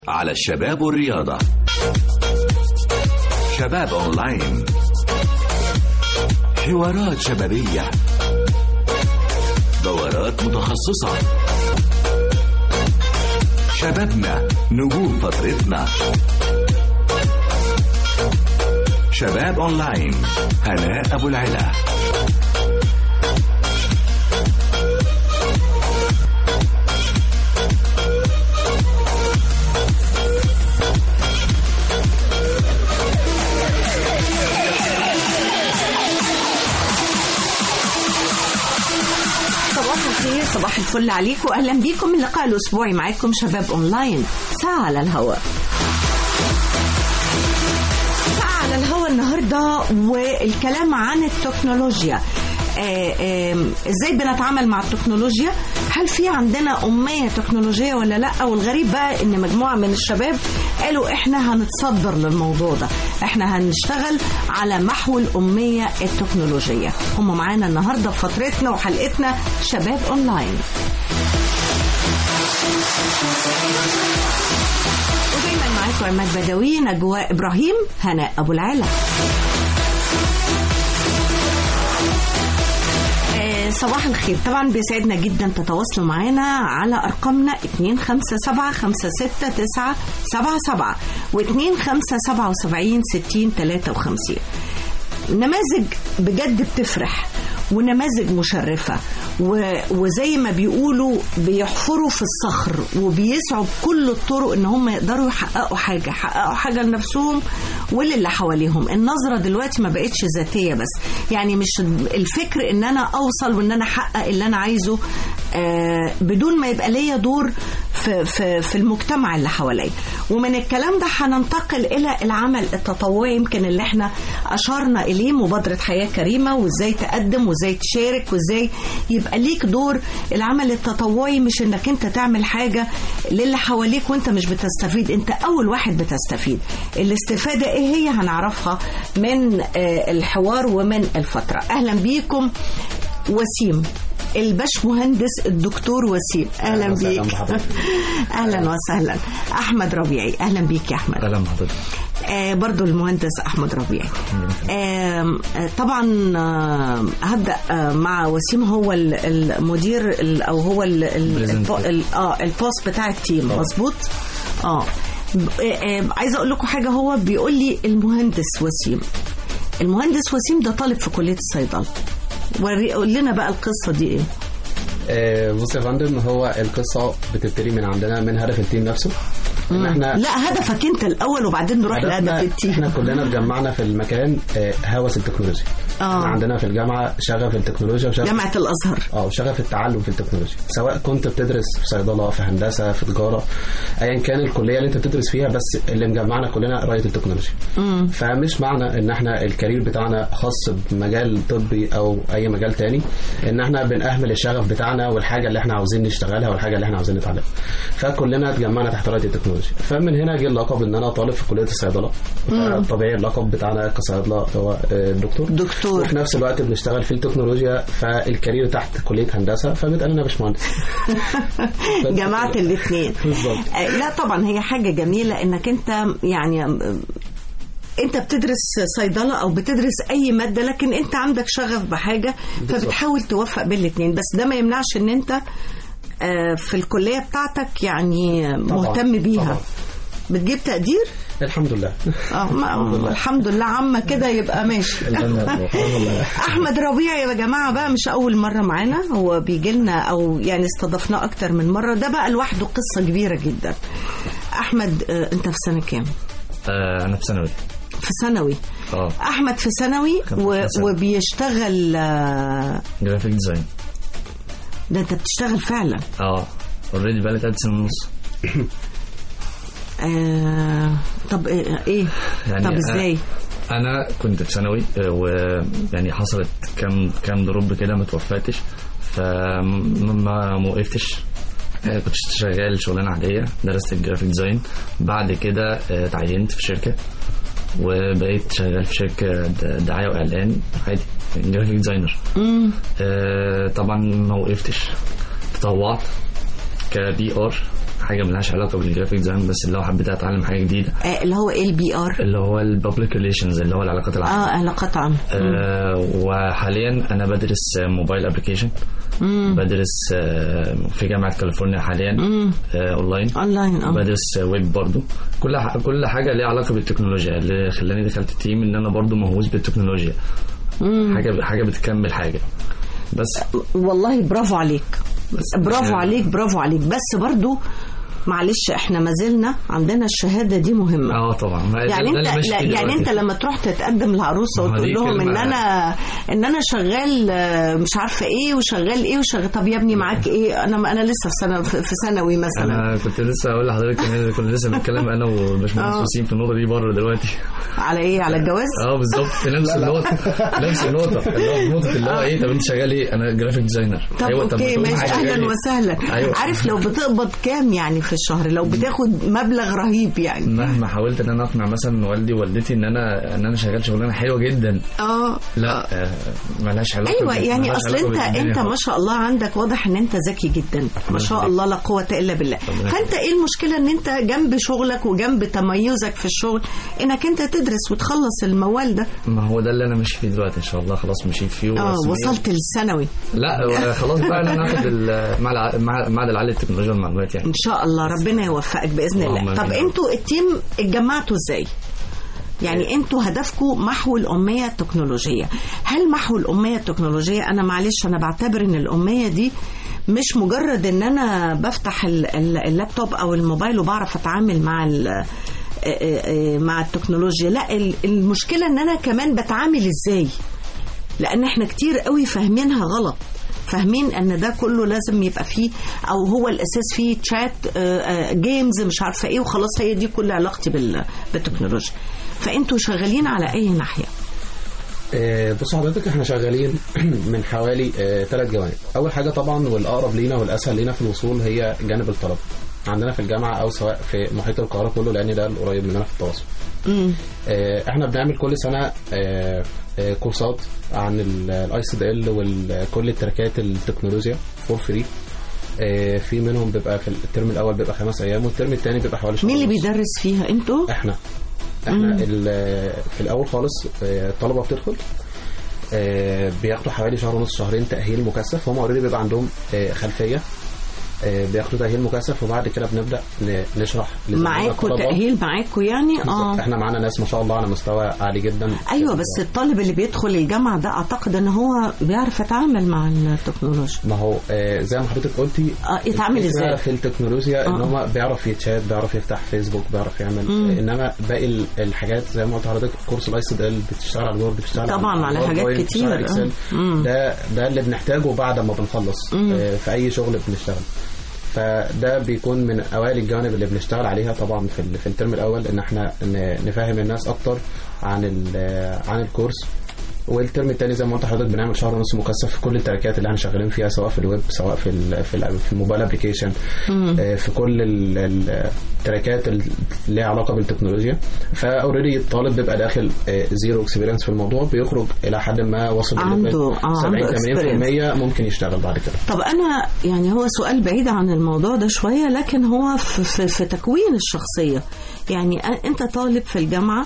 على الشباب والرياضة شباب أونلاين حوارات شبابية دورات متخصصة شبابنا نجوم فترتنا شباب أونلاين هناء أبو العلا صباح الخير صباح الفل عليكم واهلا بيكم من اللقاء الاسبوعي معاكم شباب اونلاين ساعه على الهواء ساعه على الهواء النهارده والكلام عن التكنولوجيا آه، آه، ازاي بنتعامل مع التكنولوجيا هل في عندنا أمية تكنولوجية ولا لا والغريب بقى ان مجموعة من الشباب قالوا احنا هنتصدر للموضوع ده احنا هنشتغل على محو الأمية التكنولوجية هم معانا النهاردة في فترتنا وحلقتنا شباب اونلاين ودايما معاكم عماد بدوي نجواء ابراهيم هناء ابو العلا آه، صباح الخير طبعا بيسعدنا جدا تتواصلوا معانا على ارقامنا 257 و2577 60 53 نماذج بجد بتفرح ونماذج مشرفة و... وزي ما بيقولوا بيحفروا في الصخر وبيسعوا بكل الطرق ان هم يقدروا يحققوا حاجة يحققوا حاجة لنفسهم وللي حواليهم النظرة دلوقتي ما بقتش ذاتية بس يعني مش الفكر ان انا اوصل وان انا احقق اللي انا عايزه آه بدون ما يبقى ليا دور في, في, في المجتمع اللي حواليا ومن الكلام ده هننتقل الى العمل التطوعي يمكن اللي احنا اشرنا اليه مبادره حياه كريمه وازاي تقدم وازاي تشارك وازاي يبقى ليك دور العمل التطوعي مش انك انت تعمل حاجه للي حواليك وانت مش بتستفيد انت اول واحد بتستفيد الاستفاده ايه هي هنعرفها من آه، الحوار ومن الفتره اهلا بيكم وسيم الباش مهندس الدكتور وسيم اهلا أهلا وسهلا بيك بحضرتك. اهلا وسهلا احمد ربيعي اهلا بيك يا احمد اهلا بحضرتك آه برضو المهندس احمد ربيعي آه آه، طبعا آه هبدا آه مع وسيم هو ال- المدير ال- او هو ال- ال- Presenter. الب- ال- اه البوس بتاع التيم آه. مظبوط اه ب- آه، آه، عايزه اقول لكم حاجه هو بيقول لي المهندس وسيم المهندس وسيم ده طالب في كليه الصيدله وري قول لنا بقى القصه دي ايه آه، بص يا فندم هو القصه بتبتدي من عندنا من هدف التيم نفسه ان احنا لا هدفك انت الاول وبعدين نروح هدفنا لهدف التيم احنا كلنا اتجمعنا في المكان آه، هوس التكنولوجيا آه. احنا عندنا في الجامعه شغف التكنولوجيا وشغف جامعه الازهر اه وشغف التعلم في التكنولوجيا سواء كنت بتدرس في صيدله في هندسه في تجاره ايا كان الكليه اللي انت بتدرس فيها بس اللي مجمعنا كلنا قرايه التكنولوجيا فمش معنى ان احنا الكارير بتاعنا خاص بمجال طبي او اي مجال تاني ان احنا بنأهمل الشغف بتاعنا والحاجه اللي احنا عاوزين نشتغلها والحاجه اللي احنا عاوزين نتعلمها فكلنا اتجمعنا تحت رايه التكنولوجيا فمن هنا جه اللقب ان انا طالب في كليه الصيدله طبيعي اللقب بتاعنا كصيادله هو آه، دكتور دكتور. وفي نفس الوقت بنشتغل في التكنولوجيا فالكارير تحت كليه هندسه فبيتقال لنا باشمهندس جمعت الاثنين بالظبط. لا طبعا هي حاجه جميله انك انت يعني انت بتدرس صيدله او بتدرس اي ماده لكن انت عندك شغف بحاجه بالظبط. فبتحاول توفق بين الاثنين بس ده ما يمنعش ان انت آه، في الكليه بتاعتك يعني طبعاً، مهتم بيها طبعاً. بتجيب تقدير الحمد لله اه ما- الحمد لله عامه كده يبقى ماشي احمد ربيع يا جماعه بقى مش اول مره معانا هو بيجي لنا او يعني استضفناه اكتر من مره ده بقى لوحده قصه كبيره جدا احمد آه، انت في سنه كام آه انا في ثانوي في ثانوي اه احمد في ثانوي كان في و- ثانوي. وبيشتغل آه، جرافيك ديزاين ده انت بتشتغل فعلا اه اوريدي بقالي ثلاث سنين ونص آه طب ايه إيه؟ يعني طب أنا- ازاي انا كنت في ثانوي آه، ويعني حصلت كام كام دروب كده ما توفقتش فما ما وقفتش آه، كنت شغال شغلانه عاديه درست الجرافيك ديزاين بعد كده آه، اتعينت في شركه وبقيت شغال في شركه د- دعايه واعلان عادي جرافيك ديزاينر آه، طبعا ما وقفتش تطوعت كبي ار حاجه ملهاش علاقه بالجرافيك ديزاين بس اللي هو حبيت اتعلم حاجه جديده آه، اللي هو ال بي ار اللي هو الببليك ريليشنز اللي هو العلاقات العامه اه علاقات عامة آه وحاليا انا بدرس موبايل ابلكيشن بدرس آه في جامعه كاليفورنيا حاليا آه اونلاين اونلاين اه بدرس ويب برضو كل ح- كل حاجه ليها علاقه بالتكنولوجيا اللي خلاني دخلت التيم ان انا برضو مهووس بالتكنولوجيا حاجه حاجه بتكمل حاجه بس والله برافو عليك برافو يعني- عليك برافو عليك بس برضو معلش احنا ما زلنا عندنا الشهاده دي مهمه اه طبعا ما ده- يعني ده انت اللي ماشي لا فيه يعني دلوقتي. انت لما تروح تتقدم لعروسه ما هو وتقول دي لهم ان كلمة- انا ان انا شغال آه، مش عارفه ايه وشغال ايه وشغال طب يا ابني معاك ايه انا انا لسه في سنه في في ثانوي مثلا انا كنت لسه اقول لحضرتك ان كنا لسه بنتكلم انا وباشمهندس آه. وسيم في النقطه دي بره دلوقتي على ايه على الجواز اه بالظبط في نفس النقطه نفس النقطه اللي هو نقطه اللي هو ايه طب انت شغال ايه انا جرافيك ديزاينر طب طب اوكي بتقول ماشي حاجة شغال اهلا إيه؟ وسهلا أيوة. عارف لو بتقبض كام يعني في الشهر لو بتاخد مبلغ رهيب يعني مهما حاولت ان انا اقنع مثلا والدي ووالدتي ان انا ان انا شغال شغلانه حلوه جدا اه لا آه ملهاش علاقه ايوه بال- يعني ملهاش اصل علاقة انت بالدنيا انت ما خالص. شاء الله عندك واضح ان انت ذكي جدا ما شاء الله لا قوه الا بالله فانت ايه المشكله ان انت جنب شغلك وجنب تميزك في الشغل انك انت تدرس وتخلص الموال ده ما هو ده اللي انا ماشي فيه دلوقتي ان شاء الله خلاص مشيت فيه اه ورسمياً. وصلت للثانوي لا هو خلاص بقى ان انا اخد ال- مع الع- مع معهد العالي للتكنولوجيا والمعلومات يعني ان شاء الله ربنا يوفقك باذن اللهم الله طب آمين. انتوا التيم اتجمعتوا ازاي يعني انتوا هدفكم محو الاميه التكنولوجيه هل محو الاميه التكنولوجيه انا معلش انا بعتبر ان الاميه دي مش مجرد ان انا بفتح ال- ال- اللابتوب او الموبايل وبعرف اتعامل مع ال- آه، آه، آه، مع التكنولوجيا لا ال- المشكله ان انا كمان بتعامل ازاي لان احنا كتير قوي فاهمينها غلط فاهمين ان ده كله لازم يبقى فيه او هو الاساس فيه تشات آه، آه، جيمز مش عارفه ايه وخلاص هي دي كل علاقتي بال- بالتكنولوجيا فانتوا شغالين على اي ناحيه آه، بص حضرتك احنا شغالين من حوالي ثلاث جوانب اول حاجه طبعا والاقرب لينا والاسهل لينا في الوصول هي جانب الطلب عندنا في الجامعه او سواء في محيط القاهره كله لان ده القريب مننا في التواصل آه، احنا بنعمل كل سنه آه، آه، كورسات عن الاي سي دي ال وكل التركات التكنولوجيا فور فري في منهم بيبقى في الترم الاول بيبقى خمس ايام والترم الثاني بيبقى حوالي شهر مين اللي ونص. بيدرس فيها انتوا احنا احنا ال- في الاول خالص آه، الطلبه بتدخل آه، بياخدوا حوالي شهر ونص شهرين تاهيل مكثف هم اوريدي بيبقى عندهم آه، خلفيه آه، بياخدوا تاهيل مكثف وبعد كده بنبدا ن- نشرح لزمايلنا معاكوا الطلبة. تاهيل معاكوا يعني بالظبط. اه احنا معانا ناس ما شاء الله على مستوى عالي جدا ايوه بس الطالب اللي بيدخل الجامعه ده اعتقد ان هو بيعرف يتعامل مع التكنولوجيا ما هو آه، زي ما حضرتك قلتي اه يتعامل الفكرة ازاي في التكنولوجيا ان آه. هو بيعرف يتشات بيعرف يفتح فيسبوك بيعرف يعمل مم. انما باقي ال- الحاجات زي ما قلت لحضرتك كورس الاي سي دي بتشتغل على الوورد بتشتغل طبعاً على حاجات الباوربوينت، كتير، بتشتغل على آه. الاكسل مم. ده ده اللي بنحتاجه بعد ما بنخلص مم. آه، في اي شغل بنشتغل فده بيكون من اوائل الجوانب اللي بنشتغل عليها طبعا في ال- في الترم الاول ان احنا ن- نفهم الناس اكتر عن ال- عن الكورس والترم الثاني زي ما قلت لحضرتك بنعمل شهر ونص مكثف في كل التراكات اللي احنا شغالين فيها سواء في الويب سواء في ال في, ال في الموبايل ابلكيشن آه، في كل ال- ال- التراكات اللي ليها علاقه بالتكنولوجيا فاوريدي الطالب بيبقى داخل آه، زيرو اكسبيرينس في الموضوع بيخرج الى حد ما وصل عنده- لليفل آه، 70 عنده 80% ممكن يشتغل بعد كده طب انا يعني هو سؤال بعيد عن الموضوع ده شويه لكن هو في, في, في تكوين الشخصيه يعني أ- انت طالب في الجامعه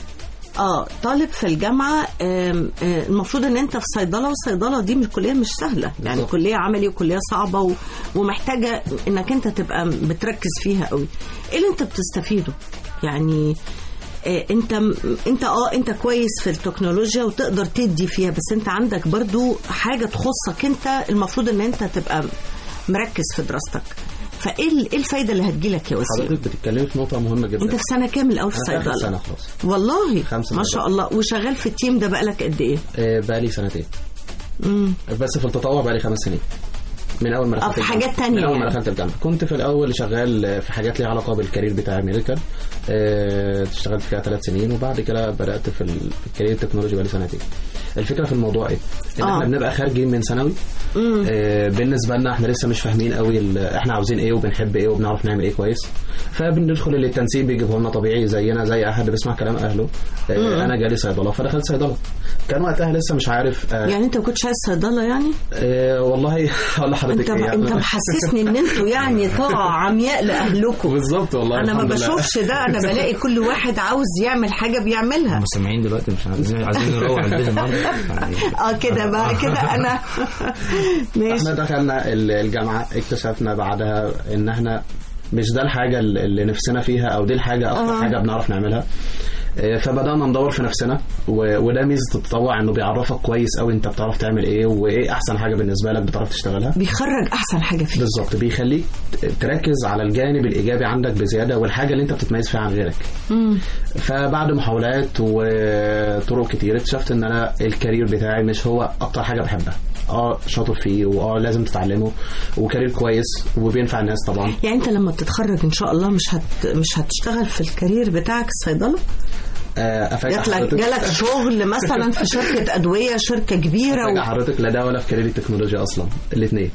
اه طالب في الجامعه آم، آه، المفروض ان انت في صيدله والصيدله دي مش كليه مش سهله يعني بالظبط. كليه عملي وكليه صعبه و... ومحتاجه انك انت تبقى بتركز فيها قوي ايه اللي انت بتستفيده يعني آه، انت انت اه انت كويس في التكنولوجيا وتقدر تدي فيها بس انت عندك برضو حاجه تخصك انت المفروض ان انت تبقى مركز في دراستك فايه ال- ايه الفايده اللي هتجيلك يا وسيم حضرتك بتتكلمي في نقطه مهمه جدا انت في سنه كام الاول في أنا في آخر صيدله سنه خلاص والله خمسة ما سنوات. شاء الله وشغال في التيم ده بقالك قد ايه آه، بقالي سنتين امم بس في التطوع بقالي خمس سنين من اول ما آه، دخلت في الجامعة. حاجات تانية من اول ما يعني. دخلت الجامعه كنت في الاول شغال في حاجات ليها علاقه بالكارير بتاع ميديكال آه، اشتغلت فيها ثلاث سنين وبعد كده بدات في ال- في الكارير التكنولوجي بقالي سنتين الفكره في الموضوع ايه ان آه. احنا بنبقى خارجين من ثانوي آه، بالنسبه لنا احنا لسه مش فاهمين قوي ال- احنا عاوزين ايه وبنحب ايه وبنعرف نعمل ايه كويس فبندخل اللي التنسيق بيجيبه لنا طبيعي زينا زي اي حد بيسمع كلام اهله آه، انا جالي صيدله فدخلت صيدله كان وقتها لسه مش عارف آه، يعني انت ما كنتش عايز صيدله يعني آه، والله هقول لحضرتك حضرتك انت ايه انت محسسني ان انتوا يعني طاعه عمياء لاهلكم بالظبط والله انا ما الحمد لله. بشوفش ده انا بلاقي كل واحد عاوز يعمل حاجه بيعملها المستمعين دلوقتي مش عايزين عايزين نروح البيت النهارده يعني اه كده بقى كده انا ماشي احنا دخلنا ال- الجامعه اكتشفنا بعدها ان احنا مش ده الحاجه اللي اللي نفسنا فيها او دي الحاجه اكتر آه. حاجه بنعرف نعملها آه، فبدانا ندور في نفسنا و- وده ميزه التطوع انه بيعرفك كويس قوي انت بتعرف تعمل ايه وايه احسن حاجه بالنسبه لك بتعرف تشتغلها بيخرج احسن حاجه فيه بالظبط بيخليك تركز على الجانب الايجابي عندك بزياده والحاجه اللي انت بتتميز فيها عن غيرك فبعد محاولات وطرق كتير اكتشفت ان انا الكارير بتاعي مش هو اكتر حاجه بحبها اه شاطر فيه واه لازم تتعلمه وكارير كويس وبينفع الناس طبعا يعني انت لما تتخرج ان شاء الله مش هت... مش هتشتغل في الكارير بتاعك الصيدله آه، افاجئ جات لك حضرتك جالك شغل مثلا في شركه ادويه شركه كبيره افاجئ و... حضرتك لا ده ولا في كارير التكنولوجيا اصلا الاثنين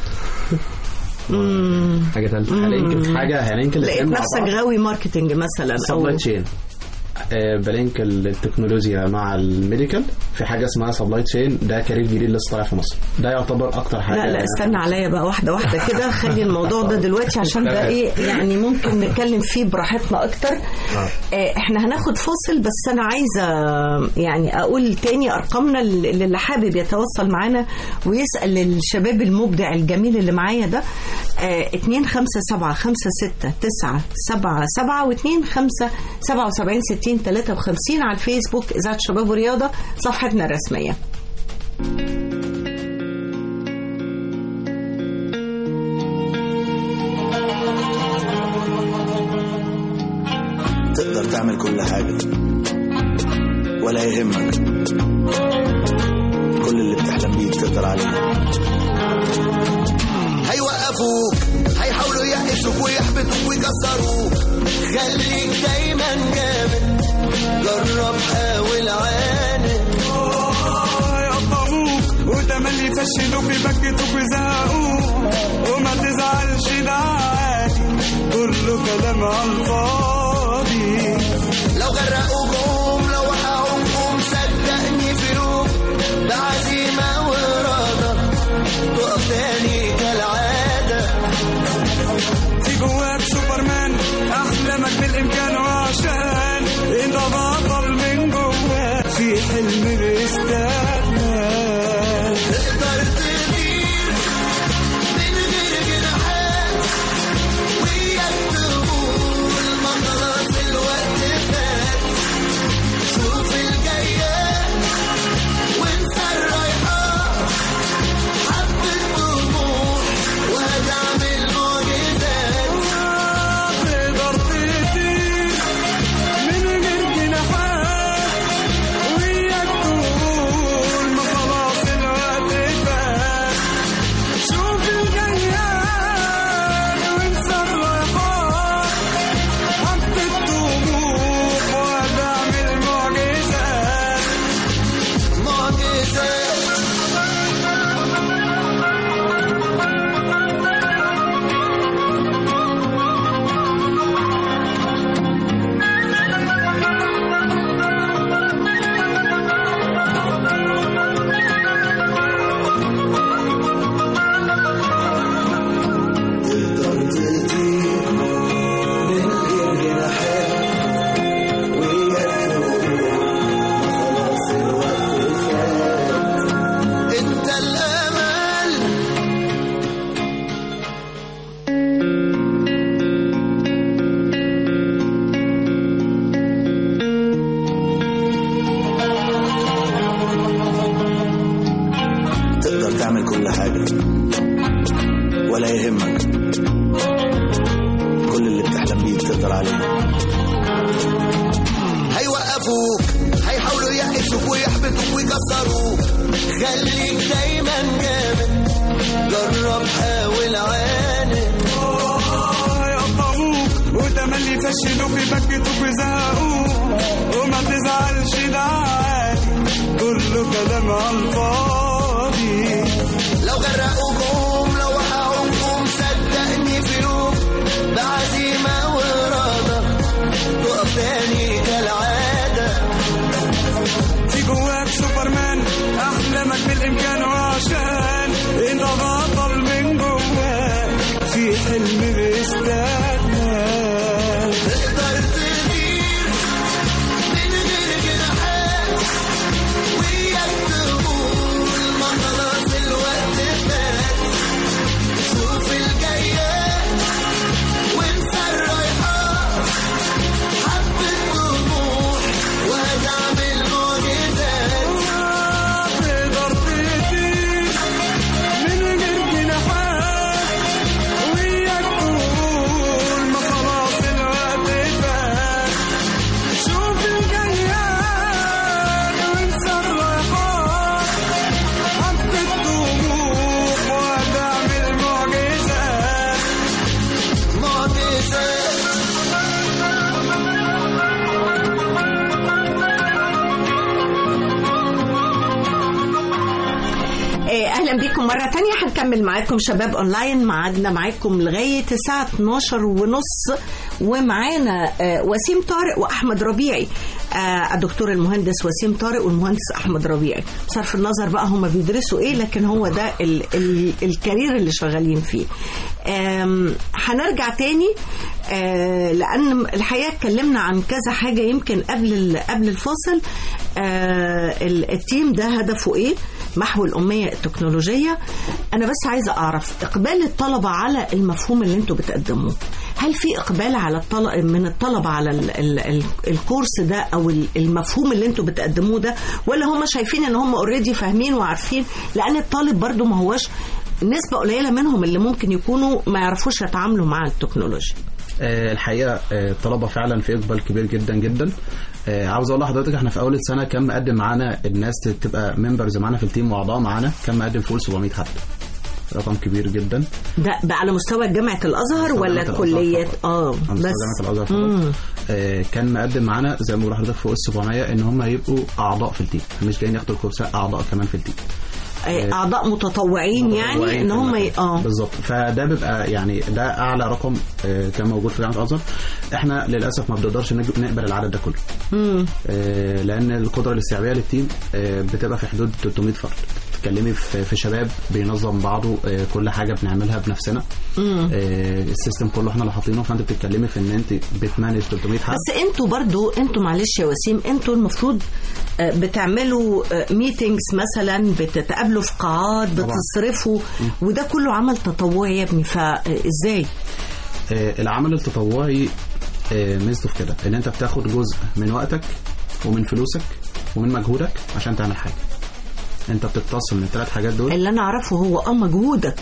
حاجه ثالثه هننكر في حاجه هننكر لقيت الاتنين مع نفسك بعض. غاوي ماركتنج مثلا او سبلاي تشين بلينك التكنولوجيا مع الميديكال في حاجه اسمها سبلاي تشين ده كارير جديد لسه طالع في مصر ده يعتبر اكتر حاجه لا لا استنى عليا بقى واحده واحده كده خلي الموضوع ده دلوقتي عشان ده ايه يعني ممكن نتكلم فيه براحتنا اكتر آه، احنا هناخد فاصل بس انا عايزه يعني اقول تاني ارقامنا اللي اللي حابب يتواصل معانا ويسال الشباب المبدع الجميل اللي معايا ده آه، اتنين خمسة سبعة خمسة ستة تسعة سبعة سبعة واتنين خمسة سبعة وسبعين ستين تلاتة وخمسين على الفيسبوك إذاعة شباب ورياضة صفحتنا الرسمية تقدر تعمل كل حاجة ولا يهمك كل اللي بتحلم بيه تقدر عليه هيوقفوك هيحاولوا يقسوك ويحبطوك ويكسروك خليك دايما جامد جرب حاول عاند يقطعوك وتملي يفشلوك يبكتوك ويزهقوك وما تزعلش ده عادي كله كلام على الفاضي لو غرقوك قوم لو وقعوك قوم صدقني فيروك بعزيمة وإرادة تقف تاني كالعادة في جواك سوبرمان احلامك بالامكان وعشان انت بطل من جواك في حلم بيستناك تقدر تطير من غير جناحات وياك تقول ما خلاص الوقت فات شوف الجايات وانسى الرايحات حبة طموح وهتعمل معجزات تقدر تطير من غير جناحات وياك تقول ما خلاص الوقت فات شوف الجياد وانسى الرايحات حبة طموح وهتعمل معجزات معجزات تقدر تطير من غير جناحات وياك تقول خلاص الوقت فات انت الامل تقدر تعمل كل حاجة ولا يهمك كل اللي بتحلم بيه تقدر عليه هيوقفوك هيحاولوا يقسوك ويحبطوك ويكسروك خليك دايما جامد جرب حاول عاند يقطعوك وتملي يفشلوك يبكتوك ويزهقوك وما تزعلش ده عادي كله كلام على الفاضي لو غرقوك قوم لو وقعوك قوم صدقني فيروك بعزيمة وإرادة تقف تاني كالعادة في جواك سوبرمان احلامك بالامكان وعشان انت بطل من اهلا بيكم مره تانية هنكمل معاكم شباب اونلاين معادنا معاكم لغايه الساعه 12 ونص ومعانا آه، وسيم طارق واحمد ربيعي آه، الدكتور المهندس وسيم طارق والمهندس احمد ربيعي بصرف النظر بقى هم بيدرسوا ايه لكن هو ده ال ال الكارير اللي شغالين فيه آم، هنرجع تاني آه، لان الحقيقه اتكلمنا عن كذا حاجه يمكن قبل ال- قبل الفاصل آه، ال- التيم ده هدفه ايه محو الأمية التكنولوجية أنا بس عايزة أعرف إقبال الطلبة على المفهوم اللي أنتوا بتقدموه هل في إقبال على الطلب من الطلبة على ال ال ال الكورس ده أو ال- المفهوم اللي أنتوا بتقدموه ده ولا هم شايفين إن هم اوريدي فاهمين وعارفين لأن الطالب برضو ما هوش نسبة قليلة منهم اللي ممكن يكونوا ما يعرفوش يتعاملوا مع التكنولوجيا آه، الحقيقه آه، الطلبه فعلا في اقبال كبير جدا جدا آه، عاوز اقول لحضرتك احنا في اول السنه كان مقدم معانا الناس تبقى ممبرز معانا في التيم واعضاء معانا كان مقدم فوق 700 حد رقم كبير جدا ده, ده على مستوى جامعة الأزهر مستوى ولا جامعة الأزهر كليات فقط. اه على مستوى بس جامعه الازهر فقط آه، كان مقدم معانا زي ما بقول لحضرتك فوق ال 700 ان هم يبقوا اعضاء في التيم مش جايين ياخدوا الكورسات اعضاء كمان في التيم آه، أعضاء متطوعين يعني متطوعين إن في هم ي- المكان. اه بالظبط فده بيبقى يعني ده اعلى رقم آه، كان موجود في جامعه الازهر احنا للاسف ما بنقدرش نج- نقبل العدد ده كله مم. آه، لان القدره الاستيعابيه للتيم آه، بتبقى في حدود 300 فرد بتتكلمي في في شباب بينظم بعضه آه، كل حاجه بنعملها بنفسنا آه، السيستم كله احنا اللي حاطينه فانت بتتكلمي في ان انت بتمانج 300 حد بس انتوا برضو انتوا معلش يا وسيم انتوا المفروض آه، بتعملوا ميتينجز مثلا بتتقابلوا في قاعات طبعا. بتصرفوا وده كله عمل تطوعي يا ابني فازاي آه، العمل التطوعي آه، ميزته في كده ان انت بتاخد جزء من وقتك ومن فلوسك ومن مجهودك عشان تعمل حاجه انت بتتصل من الثلاث حاجات دول اللي انا اعرفه هو اه مجهودك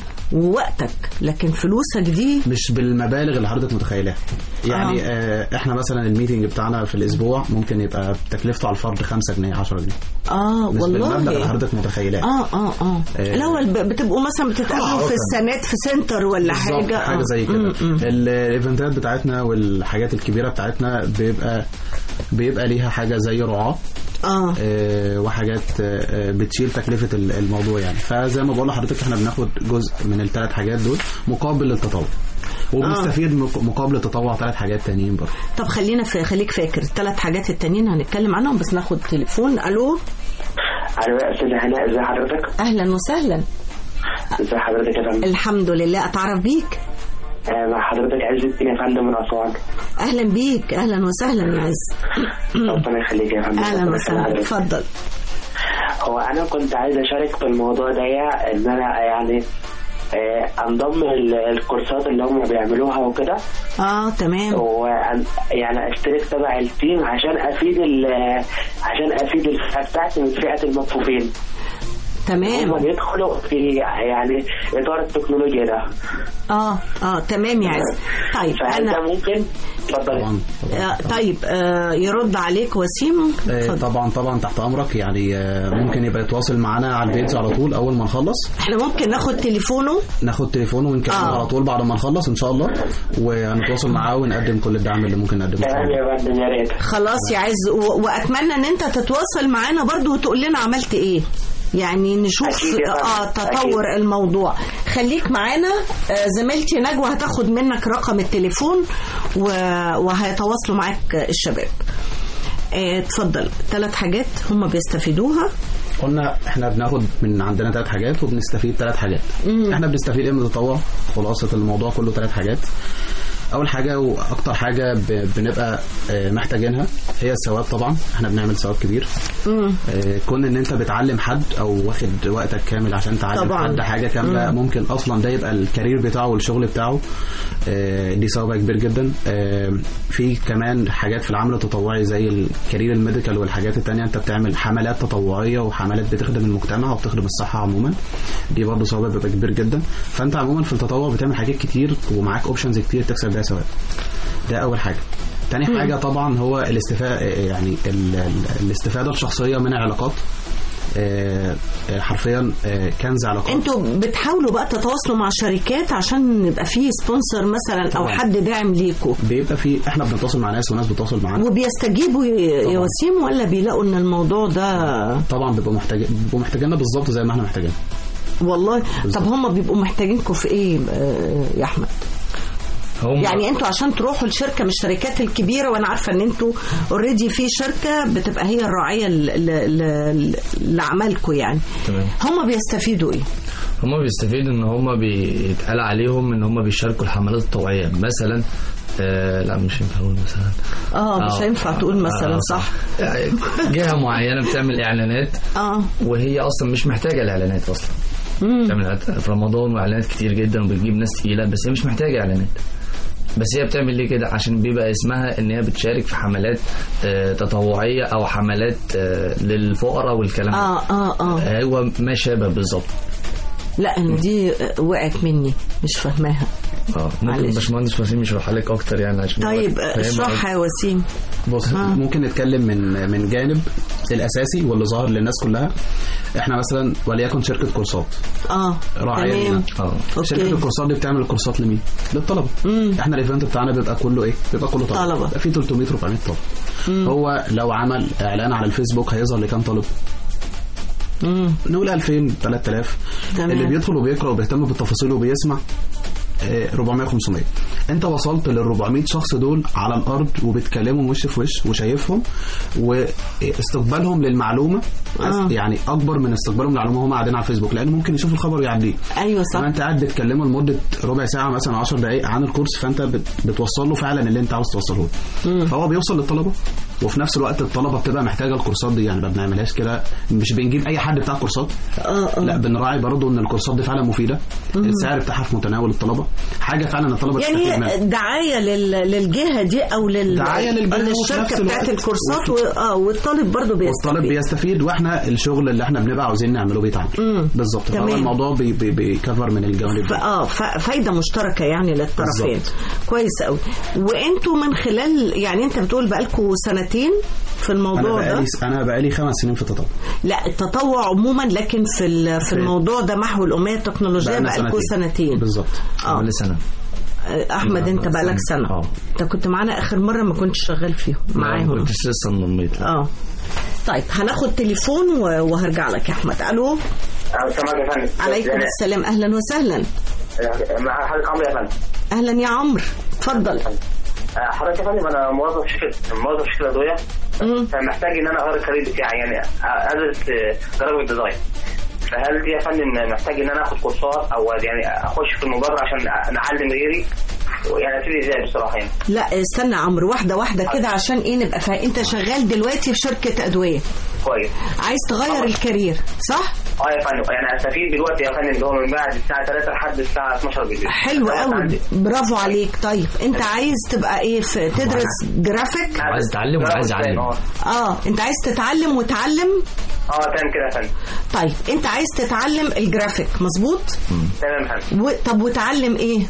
ووقتك لكن فلوسك دي مش بالمبالغ اللي حضرتك متخيلها يعني آه. احنا مثلا الميتنج بتاعنا في الاسبوع ممكن يبقى تكلفته على الفرد 5 جنيه 10 جنيه اه مش بالمبلغ اللي والله حضرتك متخيلاه اه اه اه آه. الاول ب- بتبقوا مثلا بتتقابلوا آه، في كان- السنات في سنتر ولا بالظبط، حاجه حاجه آه. زي كده م- م. ال- الايفنتات بتاعتنا والحاجات الكبيره بتاعتنا بيبقى بيبقى ليها حاجه زي رعاه اه آه، وحاجات آه، بتشيل تكلفه ال- الموضوع يعني فزي ما بقول لحضرتك احنا بناخد جزء من الثلاث حاجات دول مقابل التطوع وبنستفيد مق- مقابل التطوع ثلاث حاجات تانيين برضه طب خلينا في خليك فاكر الثلاث حاجات التانيين هنتكلم عنهم بس ناخد تليفون الو الو يا استاذ هناء ازي حضرتك؟ اهلا وسهلا ازي حضرتك يا فندم؟ الحمد لله اتعرف بيك آه، مع حضرتك عز الدين يا فندم من اسوان اهلا بيك اهلا وسهلا يا عز ربنا يخليك يا فندم اهلا ربنا وسهلا يخليك. اتفضل هو انا كنت عايز اشارك في الموضوع ده ان انا يعني آه، انضم ال- الكورسات اللي هم بيعملوها وكده اه تمام وأن- يعني اشترك تبع التيم عشان افيد ال- عشان افيد الفئه بتاعتي من فئه المكفوفين تمام هم بيدخلوا في يعني اطار التكنولوجيا ده اه اه تمام يا عز طيب فهل ده انا ممكن؟ اتفضل طبعا طبعا آه طيب آه يرد عليك وسيم آه، اتفضل. طبعا طبعا تحت امرك يعني آه، ممكن يبقى يتواصل معانا على البيتز على طول اول ما نخلص احنا ممكن ناخد تليفونه ناخد تليفونه ونكلمه آه. على طول بعد ما نخلص ان شاء الله وهنتواصل معاه ونقدم كل الدعم اللي ممكن نقدمه إن شاء تمام الله. يا فندم يا ريت خلاص يا عز و- واتمنى ان انت تتواصل معانا برضو وتقول لنا عملت ايه يعني نشوف أكيد يا فندم. اه تطور الموضوع خليك معانا آه زميلتي نجوى هتاخد منك رقم التليفون و... وهيتواصلوا معاك الشباب آه، اتفضل ثلاث حاجات هم بيستفيدوها قلنا احنا بناخد من عندنا ثلاث حاجات وبنستفيد ثلاث حاجات احنا بنستفيد ايه من التطوع خلاصه الموضوع كله ثلاث حاجات اول حاجه واكتر حاجه ب- بنبقى آه، محتاجينها هي الثواب طبعا احنا بنعمل ثواب كبير آه، كون ان انت بتعلم حد او واخد وقتك كامل عشان تعلم طبعاً. حد حاجه كامله ممكن اصلا ده يبقى الكارير بتاعه والشغل بتاعه آه، دي ثوابها كبير جدا آه، في كمان حاجات في العمل التطوعي زي الكارير الميديكال والحاجات التانية انت بتعمل حملات تطوعيه وحملات بتخدم المجتمع وبتخدم الصحه عموما دي برضه ثوابها بيبقى كبير جدا فانت عموما في التطوع بتعمل حاجات كتير ومعاك اوبشنز كتير تكسب بيها ثواب ده اول حاجه تاني حاجه طبعا هو الاستفاده يعني ال- ال- الاستفاده الشخصيه من العلاقات آه، آه، حرفيا آه، كنز علاقات انتوا بتحاولوا بقى تتواصلوا مع شركات عشان يبقى فيه سبونسر مثلا او طبعاً. حد داعم ليكوا بيبقى في احنا بنتواصل مع ناس وناس بتتواصل معانا وبيستجيبوا ي- يا طبعاً. وسيم ولا بيلاقوا ان الموضوع ده طبعا بيبقوا محتاجين بيبقوا محتاجيننا بالظبط زي ما احنا محتاجين والله طب هم بيبقوا محتاجينكم في ايه آه، يا احمد هم يعني انتوا عشان تروحوا لشركه من الشركات الكبيره وانا عارفه ان انتوا اوريدي في شركه بتبقى هي الراعيه ل- ل- ل- لاعمالكم يعني تمام. هم بيستفيدوا ايه هم بيستفيدوا ان هم بيتقال عليهم ان هم بيشاركوا الحملات الطوعيه مثلا آه لا مش ينفع اقول مثلا اه مش آه. هينفع تقول مثلا آه، صح يعني جهه معينه بتعمل اعلانات اه وهي اصلا مش محتاجه الاعلانات اصلا بتعمل إعلانات في رمضان واعلانات كتير جدا وبتجيب ناس تقيله بس هي مش محتاجه اعلانات بس هي بتعمل ليه كده عشان بيبقى اسمها ان هي بتشارك في حملات آه، تطوعيه او حملات آه، للفقراء والكلام ده اه اه اه هو ما شابه بالظبط لا انا دي آه، وقعت مني مش فاهماها اه ممكن معلش. باشمهندس وسيم يشرحها لك اكتر يعني عشان طيب هو آه، فاهمها اشرحها يا وسيم بص ممكن نتكلم من من جانب الاساسي واللي ظاهر للناس كلها احنا مثلا وليكن شركه كورسات اه راعية تمام لينا. اه شركه اوكي الكورسات دي بتعمل الكورسات لمين؟ للطلبه احنا الايفنت بتاعنا بيبقى كله ايه؟ بيبقى كله طلبه طلبة. بيبقى فيه 300 400 طالب هو لو عمل اعلان على الفيسبوك هيظهر لكام طالب؟ مم. نقول 2000 3000 تمام. اللي بيدخل وبيقرا وبيهتم بالتفاصيل وبيسمع آه، 400 500 انت وصلت لل 400 شخص دول على الارض وبتكلمهم وش في وش وشايفهم واستقبالهم للمعلومه آه. يعني اكبر من استقبالهم للمعلومه وهم قاعدين على الفيسبوك لان ممكن يشوفوا الخبر ويعديه ايوه صح لما انت قاعد بتكلمه لمده ربع ساعه مثلا 10 دقائق عن الكورس فانت بت- بتوصل له فعلا اللي انت عاوز توصله له فهو بيوصل للطلبه وفي نفس الوقت الطلبه بتبقى محتاجه الكورسات دي يعني ما بنعملهاش كده مش بنجيب اي حد بتاع كورسات اه اه لا بنراعي برضه ان الكورسات دي فعلا مفيده السعر بتاعها في متناول الطلبه حاجه فعلا الطلبه يعني تستفيد منها هي دعايه لل... للجهه دي او لل... دعاية للجهة وفي للشركه نفس بتاعت الوقت- الكورسات و... اه والطالب برضه بيستفيد والطالب بيستفيد واحنا الشغل اللي احنا بنبقى عاوزين نعمله بيتعمل بالظبط فهو تمام. الموضوع بي بي بيكفر من الجوانب ف... دي. اه ف... فايده مشتركه يعني للطرفين بالظبط. كويس قوي وانتوا من خلال يعني انت بتقول بقالكم سنتين في انا الموضوع ده بقالي انا بقالي خمس سنين في التطور لا التطوع عموما لكن في ال... في في- الموضوع ده محو الاميه التكنولوجيه بقالنا بقالكم سنتين بالظبط اه كل سنه احمد انت بقالك سنه اه. انت كنت معانا اخر مره ما كنتش شغال فيهم ما معاهم كنتش لسه انضميت اه طيب هناخد تليفون و- وهرجع لك يا احمد الو سامعك يا فندم عليكم السلام اهلا وسهلا مع حضرتك عمرو يا فندم اهلا يا عمرو اتفضل آه، حضرتك يا فندم انا موظف شركه موظف شركه ادويه مم. فمحتاج ان انا اغير الكارير بتاعي يعني ادرس جرافيك ديزاين فهل دي يا فندم محتاج ان انا اخد كورسات او يعني اخش في المبادره عشان نعلم غيري يعني ابتدي ازاي بصراحه يعني لا استنى يا عمرو واحده واحده كده عشان ايه نبقى فاهم انت شغال دلوقتي في شركه ادويه كويس عايز تغير الكارير صح اه يا فندم يعني استفيد دلوقتي يا فندم اللي هو من بعد الساعه 3 لحد الساعه 12 بالليل حلو دوت قوي عندي. برافو عليك طيب انت عايز تبقى ايه في تدرس جرافيك عايز اتعلم وعايز اعلم اه اه انت عايز تتعلم وتعلم اه تمام كده يا فندم طيب انت عايز تتعلم الجرافيك مظبوط تمام يا فندم و... طب وتعلم ايه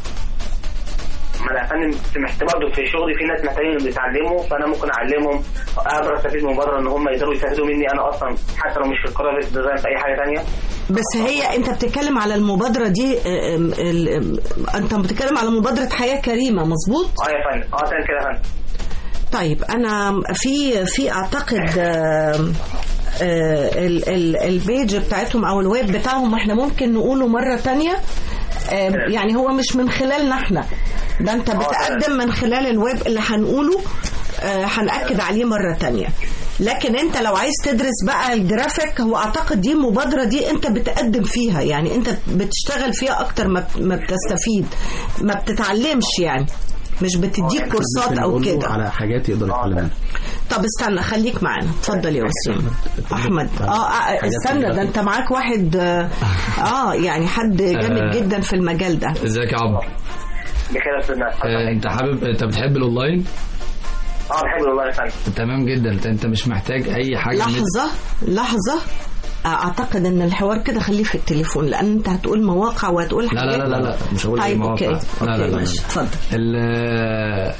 ما انا يا فندم في محتاج برضه في شغلي في ناس محتاجين بيتعلموا فانا ممكن اعلمهم اقدر استفيد من بره ان هم يقدروا يستفيدوا مني انا اصلا حتى لو مش في الجرافيك ديزاين في اي حاجه ثانيه بس هي انت بتتكلم على المبادره دي ام، ال- ام، انت بتتكلم على مبادره حياه كريمه مظبوط اه يا فندم اه تمام كده يا فندم طيب انا في في اعتقد آم، آه، ال- ال- البيج بتاعتهم او الويب بتاعهم احنا ممكن نقوله مره تانية آم، يعني هو مش من خلالنا احنا ده انت بتقدم من خلال الويب اللي هنقوله آه، هنأكد عليه مرة تانية لكن انت لو عايز تدرس بقى الجرافيك هو اعتقد دي مبادرة دي انت بتقدم فيها يعني انت بتشتغل فيها اكتر ما ما بتستفيد ما بتتعلمش يعني مش بتديك كورسات ممكن او نقول له كده على حاجات يقدر يتعلمها طب استنى خليك معانا اتفضل يا وسيم احمد اه, آه استنى ده انت معاك واحد اه, آه يعني حد جامد آه. جدا في المجال ده ازيك يا عمرو بخير يا استاذ ناس آه، انت حابب انت بتحب الاونلاين اه بحب والله يا فندم تمام جدا انت انت مش محتاج اي حاجه من- لحظة لحظة اعتقد ان الحوار كده خليه في التليفون لان انت هتقول مواقع وهتقول لا لا حاجات لا لا, لا. مش هقول اي طيب مواقع اوكي لا لا اوكي لا, ماشي لا. اتفضل ال-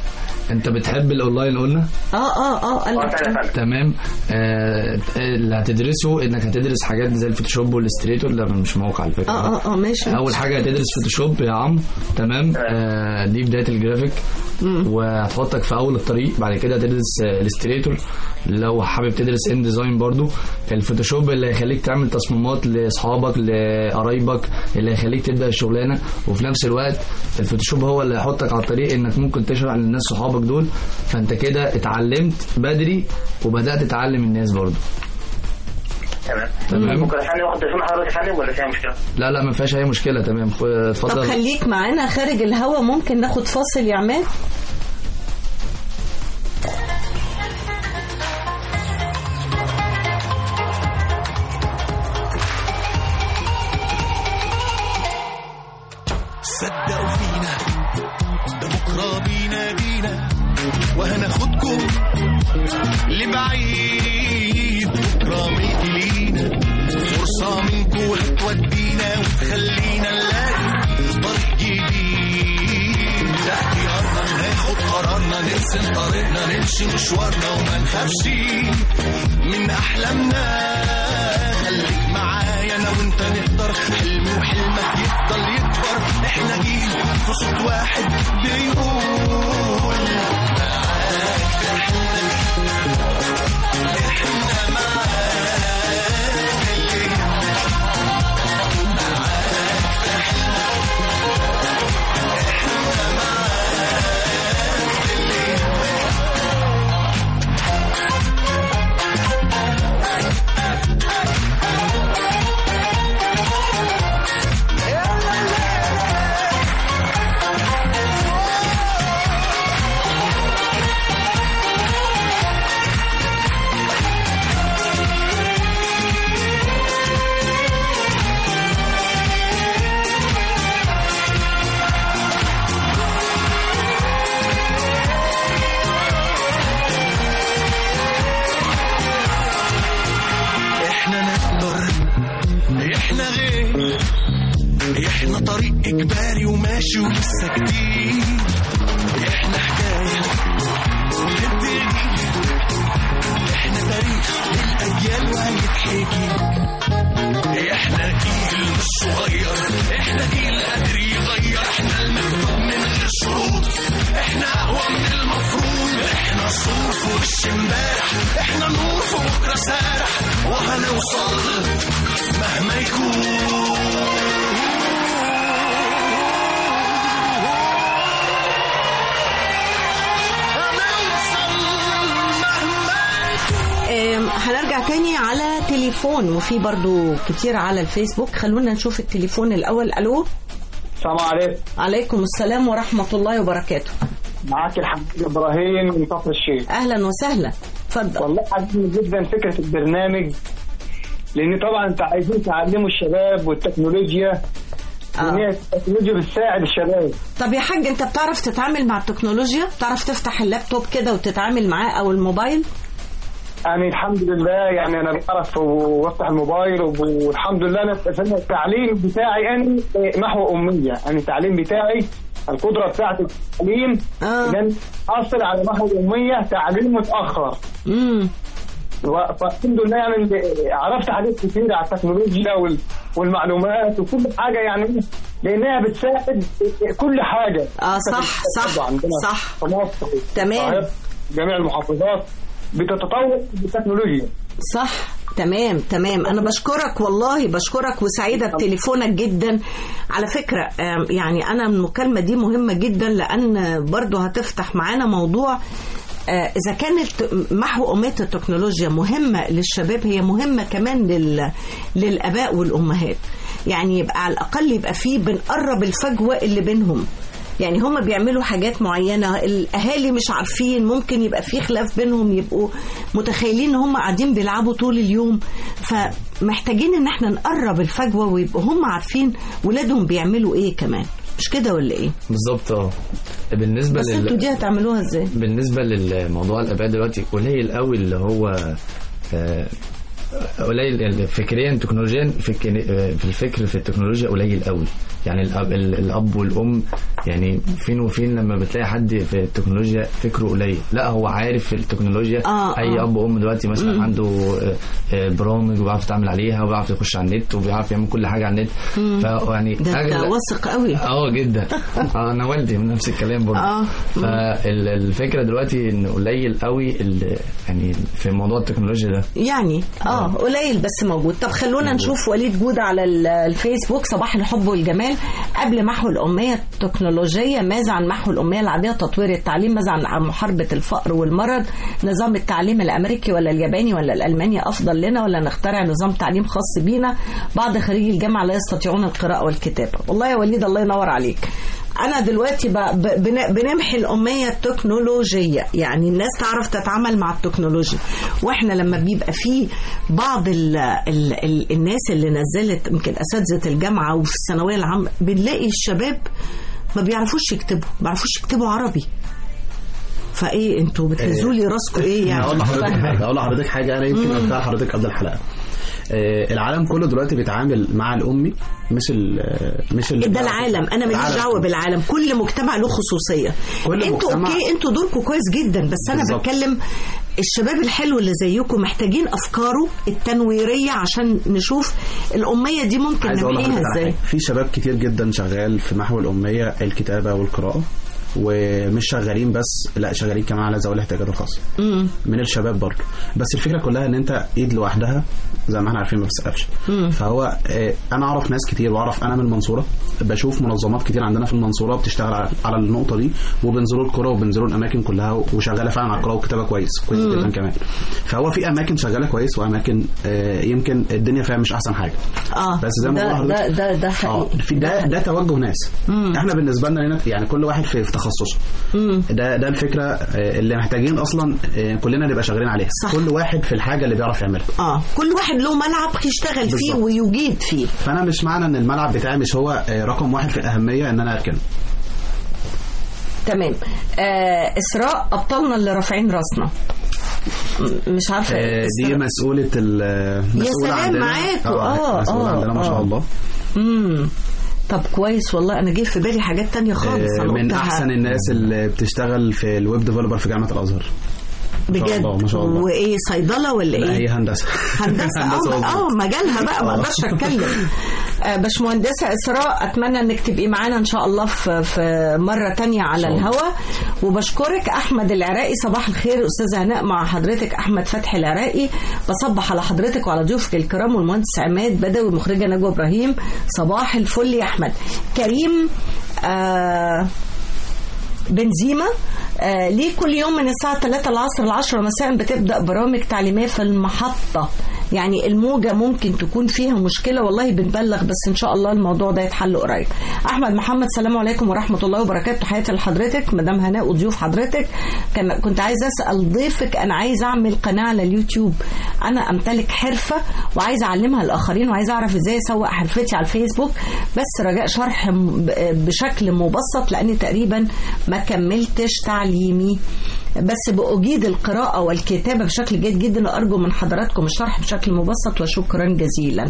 انت بتحب الاونلاين قلنا اه اه اه قال اه لك فعلا فعلا تمام آه اللي هتدرسه انك هتدرس حاجات زي الفوتوشوب والاستريتور ده مش موقع على فكره اه اه اه ماشي اول حاجه هتدرس فوتوشوب يا عم تمام آه دي بدايه الجرافيك وهتحطك في اول الطريق بعد كده هتدرس آه، الاستريتور لو حابب تدرس ان ديزاين برضو الفوتوشوب اللي هيخليك تعمل تصميمات لاصحابك لقرايبك اللي هيخليك تبدا الشغلانه وفي نفس الوقت الفوتوشوب هو اللي هيحطك على الطريق انك ممكن تشرح للناس صحابك دول فانت كده اتعلمت بدري وبدات تعلم الناس برضو تمام تمام. ممكن عشان واخد تليفون حضرتك يا فندم ولا فيها مشكله؟ لا لا ما فيهاش اي مشكله تمام خ- طب اتفضل خليك معانا خارج الهوا ممكن ناخد فاصل يا عماد صدقوا فينا ده بكرة بينادينا وهناخدكم لبعيد بكرة ملك لينا فرصة منكم هتودينا وتخلينا نلاقي طريق جديد ده اختيارنا ناخد قرارنا نرسم طريقنا نمشي مشوارنا وما نخافش من أحلامنا خليك معايا انا وانت نقدر حلمي وحلمك يفضل يكبر احنا جيل في صوت واحد بيقول معاك في حلمك احنا معاك اللي يهمك معاك في حلمك احنا معاك اللي يهمك احنا نقدر احنا غير احنا طريق اجباري وماشي ولسه جديد احنا حكايه بتبتدي احنا تاريخ للاجيال وهيتحكي احنا جيل مش صغير احنا جيل قادر يغير احنا المكتوب من غير شروط احنا اقوى من المفروض احنا صور في وش امبارح احنا نور في بكره سارح وهنوصل مهما يكون هنوصل مهما آم، هنرجع تاني على تليفون وفي برضو كتير على الفيسبوك خلونا نشوف التليفون الأول ألو السلام عليكم عليكم السلام ورحمة الله وبركاته معاك الحميد ابراهيم من كفر الشيخ أهلا وسهلا اتفضل والله عجبني جدا فكره البرنامج لان طبعا انت عايزين تعلموا الشباب والتكنولوجيا ان هي آه. التكنولوجيا بتساعد الشباب طب يا حاج انت بتعرف تتعامل مع التكنولوجيا بتعرف تفتح اللابتوب كده وتتعامل معاه او الموبايل يعني الحمد لله يعني انا بعرف وافتح الموبايل وب- والحمد لله انا أنا التعليم بتاعي انا محو اميه يعني التعليم بتاعي القدره بتاعت التعليم آه. ان أنا احصل على محو اميه تعليم متاخر امم و- فالحمد لله يعني اللي عرفت حاجات كتير على التكنولوجيا وال- والمعلومات وكل حاجه يعني لانها بتساعد كل حاجه آه، صح، صح، عندنا صح. في مصر تمام. القاهرة، جميع المحافظات بتتطور بالتكنولوجيا صح تمام تمام انا بشكرك والله بشكرك وسعيده بتليفونك جدا على فكره آم، يعني انا المكالمه دي مهمه جدا لان برضو هتفتح معانا موضوع آه، إذا كانت محو أمية التكنولوجيا مهمة للشباب هي مهمة كمان لل... للآباء والأمهات يعني يبقى على الأقل يبقى فيه بنقرب الفجوة اللي بينهم يعني هم بيعملوا حاجات معينة الأهالي مش عارفين ممكن يبقى في خلاف بينهم يبقوا متخيلين إن هم قاعدين بيلعبوا طول اليوم فمحتاجين إن احنا نقرب الفجوة ويبقوا هم عارفين ولادهم بيعملوا إيه كمان مش كده ولا إيه؟ بالظبط اه بالنسبه بس انتوا لل... دي هتعملوها إزاي؟ بالنسبه للموضوع الاباء دلوقتي قليل قوي اللي هو آه، قليل يعني فكريا تكنولوجيا فك- في الفكر في التكنولوجيا قليل قوي يعني الاب ال- الاب والام يعني فين وفين لما بتلاقي حد في التكنولوجيا فكره قليل لا هو عارف التكنولوجيا آه، اي آه. اب وام دلوقتي مثلا عنده آه، آه، برامج وبيعرف يتعامل عليها وبيعرف يخش على النت وبيعرف يعمل كل حاجه على النت فيعني ده انت أغلب- واثق قوي اه جدا آه، انا والدي من نفس الكلام برضه آه. فالفكره دلوقتي ان قليل قوي ال- يعني في موضوع التكنولوجيا ده يعني اه قليل بس موجود طب خلونا نشوف وليد جود على ال- الفيسبوك صباح الحب والجمال قبل محو الأمية التكنولوجية ماذا عن محو الأمية العادية تطوير التعليم ماذا عن عن محاربة الفقر والمرض نظام التعليم الأمريكي ولا الياباني ولا الألماني أفضل لنا ولا نخترع نظام تعليم خاص بينا بعض خريجي الجامعة لا يستطيعون القراءة والكتابة والله يا وليد الله ينور عليك انا دلوقتي ب- ب- بن- بنمحي الاميه التكنولوجيه يعني الناس تعرف تتعامل مع التكنولوجيا واحنا لما بيبقى في بعض ال ال ال الناس اللي نزلت يمكن اساتذه الجامعه وفي الثانويه العامه بنلاقي الشباب ما بيعرفوش يكتبوا ما بيعرفوش يكتبوا عربي فايه انتوا بتهزوا لي راسكم ايه يعني اقول لحضرتك فاهمة. حاجه اقول لحضرتك حاجه انا يمكن قلتها لحضرتك قبل الحلقه آه، العالم كله دلوقتي بيتعامل مع الامي مش ال مش ال ده العالم انا ماليش العالم دعوه كله. بالعالم كل مجتمع له خصوصيه كل انتوا مجتمع- اوكي انتوا دوركم كويس جدا بس انا بالظبط. بتكلم الشباب الحلو اللي زيكم محتاجين افكاره التنويريه عشان نشوف الاميه دي ممكن عايز اقول نمحيها لحضرتك على ازاي حاجه في شباب كتير جدا شغال في محو الاميه الكتابه والقراءه ومش شغالين بس لا شغالين كمان على ذوي الاحتياجات الخاصه مم. من الشباب برضه بس الفكره كلها ان انت ايد لوحدها زي ما احنا عارفين ما بتسقفش فهو آه، انا اعرف ناس كتير واعرف انا من المنصوره بشوف منظمات كتير عندنا في المنصوره بتشتغل على, على النقطه دي وبينزلوا القرى وبينزلوا الاماكن كلها وشغاله فعلا على القراءه والكتابه كويس كويس جدا كمان فهو في اماكن شغاله كويس واماكن آه، يمكن الدنيا فيها مش احسن حاجه اه بس زي ما ده بقول ده لحضرتك- ده ده اه حقيقي في ده ده توجه ناس احنا بالنسبه لنا هنا يعني كل واحد في, في تخصصه ده ده الفكره آه، اللي محتاجين اصلا آه، كلنا نبقى شغالين عليها صح. كل واحد في الحاجه اللي بيعرف يعملها اه كل واحد له ملعب يشتغل فيه بالظبط. ويجيد فيه فانا مش معنى ان الملعب بتاعي مش هو آه، رقم واحد في الاهميه ان انا اركنه تمام آه اسراء ابطالنا اللي رافعين راسنا م- مش عارفه آه، دي إسراء. مسؤوله ال مسؤوله سلام عندنا معاكوا. آه، مسؤوله آه، عندنا ما شاء آه. الله امم طب كويس والله انا جه في بالي حاجات تانية خالص آه، أنا من قلتها. احسن الناس اللي بتشتغل في الويب ديفلوبر في جامعه الازهر ما شاء بجد الله، ما شاء الله. وايه صيدله ولا لا ايه هي هندسه هندسه اه اه مظبوط. مجالها بقى ما آه. اقدرش اتكلم آه، باشمهندسه اسراء اتمنى انك تبقي معانا ان شاء الله في في مره تانية على شاء الله. الهوا وبشكرك احمد العراقي صباح الخير استاذه هناء مع حضرتك احمد فتحي العراقي بصبح على حضرتك وعلى ضيوفك الكرام والمهندس عماد بدوي المخرجه نجوى ابراهيم صباح الفل يا احمد كريم آه بنزيما آه ليه كل يوم من الساعة 3 العصر ل 10 مساء بتبدأ برامج تعليمية في المحطة يعني الموجة ممكن تكون فيها مشكلة والله بنبلغ بس إن شاء الله الموضوع ده يتحل قريب أحمد محمد سلام عليكم ورحمة الله وبركاته تحياتي لحضرتك مدام هناء وضيوف حضرتك كان كنت عايزة أسأل ضيفك أنا عايزة أعمل قناة على اليوتيوب أنا أمتلك حرفة وعايزة أعلمها الآخرين وعايزة أعرف إزاي أسوق حرفتي على الفيسبوك بس رجاء شرح م- ب- بشكل مبسط لأني تقريبا ما كملتش تعليمي بس بأجيد القراءة والكتابة بشكل جيد جدا وأرجو من حضراتكم الشرح بشكل مبسط وشكرا جزيلا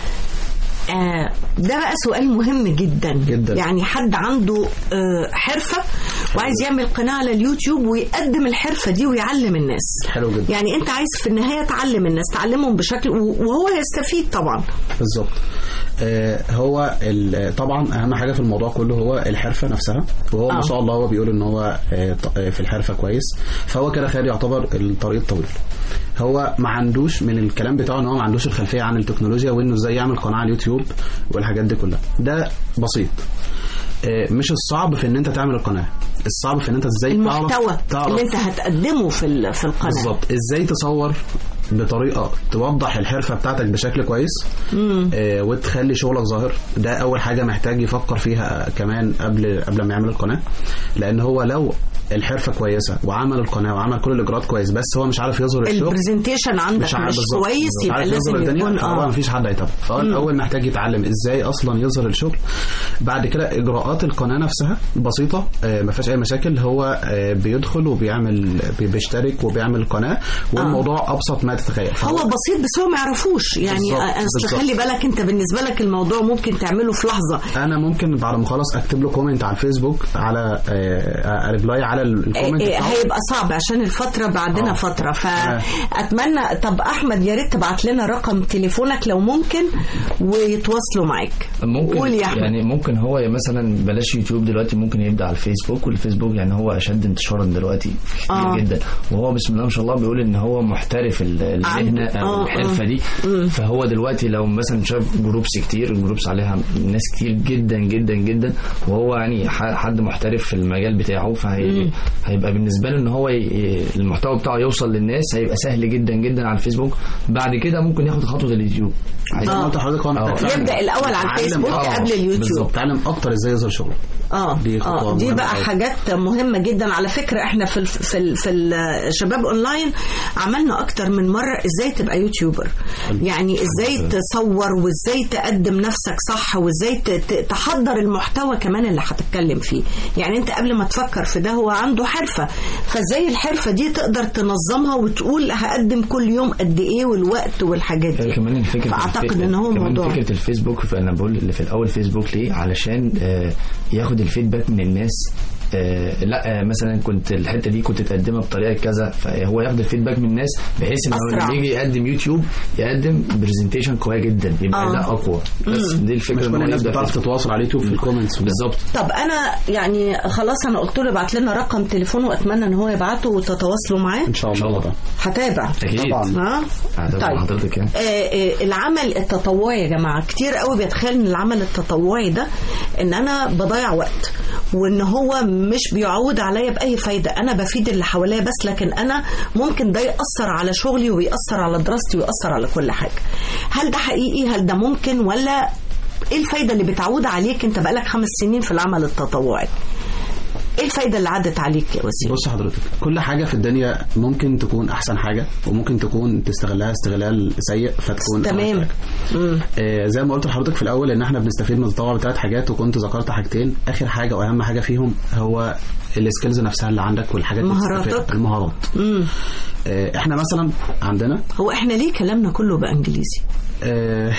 آه ده بقى سؤال مهم جدا جداً. يعني حد عنده آه حرفة وعايز يعمل قناة على اليوتيوب ويقدم الحرفة دي ويعلم الناس حلو جدا يعني انت عايز في النهاية تعلم الناس تعلمهم بشكل وهو يستفيد طبعا بالظبط آه، هو ال- طبعا اهم حاجه في الموضوع كله هو الحرفه نفسها وهو آه. ما شاء الله هو بيقول ان هو آه، ط- آه، في الحرفه كويس فهو كده خير يعتبر الطريق الطويل هو ما عندوش من الكلام بتاعه ان هو ما عندوش الخلفيه عن التكنولوجيا وانه ازاي يعمل قناه على اليوتيوب والحاجات دي كلها ده بسيط آه، مش الصعب في ان انت تعمل القناه الصعب في ان انت ازاي المحتوى تعرف, تعرف اللي انت هتقدمه في ال- في القناة بالظبط ازاي تصور بطريقه توضح الحرفه بتاعتك بشكل كويس آه وتخلي شغلك ظاهر ده اول حاجه محتاج يفكر فيها كمان قبل قبل ما يعمل القناه لان هو لو الحرفه كويسه وعمل القناه وعمل كل الاجراءات كويس بس هو مش عارف يظهر الشغل البرزنتيشن عندك مش, عارف مش بالظبط. كويس مش يبقى عارف يظهر لازم الدنيا يكون فهو اه مفيش حد هيتابعه فهو الاول محتاج يتعلم ازاي اصلا يظهر الشغل بعد كده اجراءات القناه نفسها بسيطه آه، ما فيهاش اي مشاكل هو آه، بيدخل وبيعمل بي- بيشترك وبيعمل قناه والموضوع ابسط ما تتخيل هو بسيط بس هو ما يعرفوش يعني بالظبط، أنا أصل بالظبط. خلي بالك انت بالنسبه لك الموضوع ممكن تعمله في لحظه انا ممكن بعد ما خلاص اكتب له كومنت على الفيسبوك على ريبلاي على الكومنت إيه، بتاعه. هيبقى صعب عشان الفترة بعدنا آه. فترة فأتمنى طب أحمد يا ريت تبعت لنا رقم تليفونك لو ممكن ويتواصلوا معاك ممكن قول يا أحمد يعني ممكن هو مثلا بلاش يوتيوب دلوقتي ممكن يبدا على الفيسبوك والفيسبوك يعني هو اشد انتشارا دلوقتي كتير آه. آه. جدا وهو بسم الله ما شاء الله بيقول ان هو محترف ال- المهنه عنده- او آه، الحرفه آه. دي فهو دلوقتي لو مثلا شاف جروبس كتير الجروبس عليها ناس كتير جدا جدا جدا وهو يعني ح- حد محترف في المجال بتاعه فهي هيبقى بالنسبه له ان هو ي- المحتوى بتاعه يوصل للناس هيبقى سهل جدا جدا على الفيسبوك بعد كده ممكن ياخد خطوه اليوتيوب زي ما قلت لحضرتك هو محتاج آه. فعلاً يبدأ الأول على يتعلم- الفيسبوك آه، قبل اليوتيوب. بالظبط يتعلم اكتر ازاي يظهر شغله اه دي خطوة اه دي مهمة بقى أوي. حاجات مهمه جدا على فكره احنا في ال في ال في الشباب اونلاين عملنا اكتر من مره ازاي تبقى يوتيوبر يعني ازاي تصور وازاي تقدم نفسك صح وازاي ت- ت- تحضر المحتوى كمان اللي هتتكلم فيه يعني انت قبل ما تفكر في ده هو عنده حرفه فازاي الحرفه دي تقدر تنظمها وتقول هقدم كل يوم قد ايه والوقت والحاجات دي كمان الفكره فاعتقد ان هو كمان موضوع فكره الفيسبوك فانا بقول اللي في الاول فيسبوك ليه علشان آه ياخد الفيدباك من الناس آه لا آه مثلا كنت الحته دي كنت تقدمها بطريقه كذا فهو ياخد الفيدباك من الناس بحيث ان هو أسرع. لما يجي يقدم يوتيوب يقدم برزنتيشن قويه جدا يبقى آه. ده اقوى بس دي الفكره مش إن كل هو الناس يبدأ بتعرف فيسبوك. تتواصل على اليوتيوب في الكومنتس بالظبط طب انا يعني خلاص انا قلت له ابعت لنا رقم تليفونه واتمنى ان هو يبعته وتتواصلوا معاه ان شاء الله طبعا هتابع اكيد طبعا. ها هتابع طيب. حضرتك يعني آه، آه، العمل التطوعي يا جماعه كتير قوي بيتخيل ان العمل التطوعي ده ان انا بضيع وقت وان هو مش بيعود عليا باي فايده انا بفيد اللي حواليا بس لكن انا ممكن ده ياثر على شغلي ويأثر على دراستي ويأثر على كل حاجه هل ده حقيقي هل ده ممكن ولا ايه الفايده اللي بتعود عليك انت بقالك خمس سنين في العمل التطوعي ايه الفايده اللي عدت عليك يا وسيم بص حضرتك كل حاجه في الدنيا ممكن تكون احسن حاجه وممكن تكون تستغلها استغلال سيء فتكون أوحش تمام حاجة. مم. آه، زي ما قلت لحضرتك في الاول ان احنا بنستفيد من التطوع بثلاث حاجات وكنت ذكرت حاجتين اخر حاجه واهم حاجه فيهم هو السكيلز نفسها اللي عندك والحاجات اللي مهاراتك. بتستفيد- المهارات مم. آه، احنا مثلا عندنا هو احنا ليه كلامنا كله بانجليزي آه،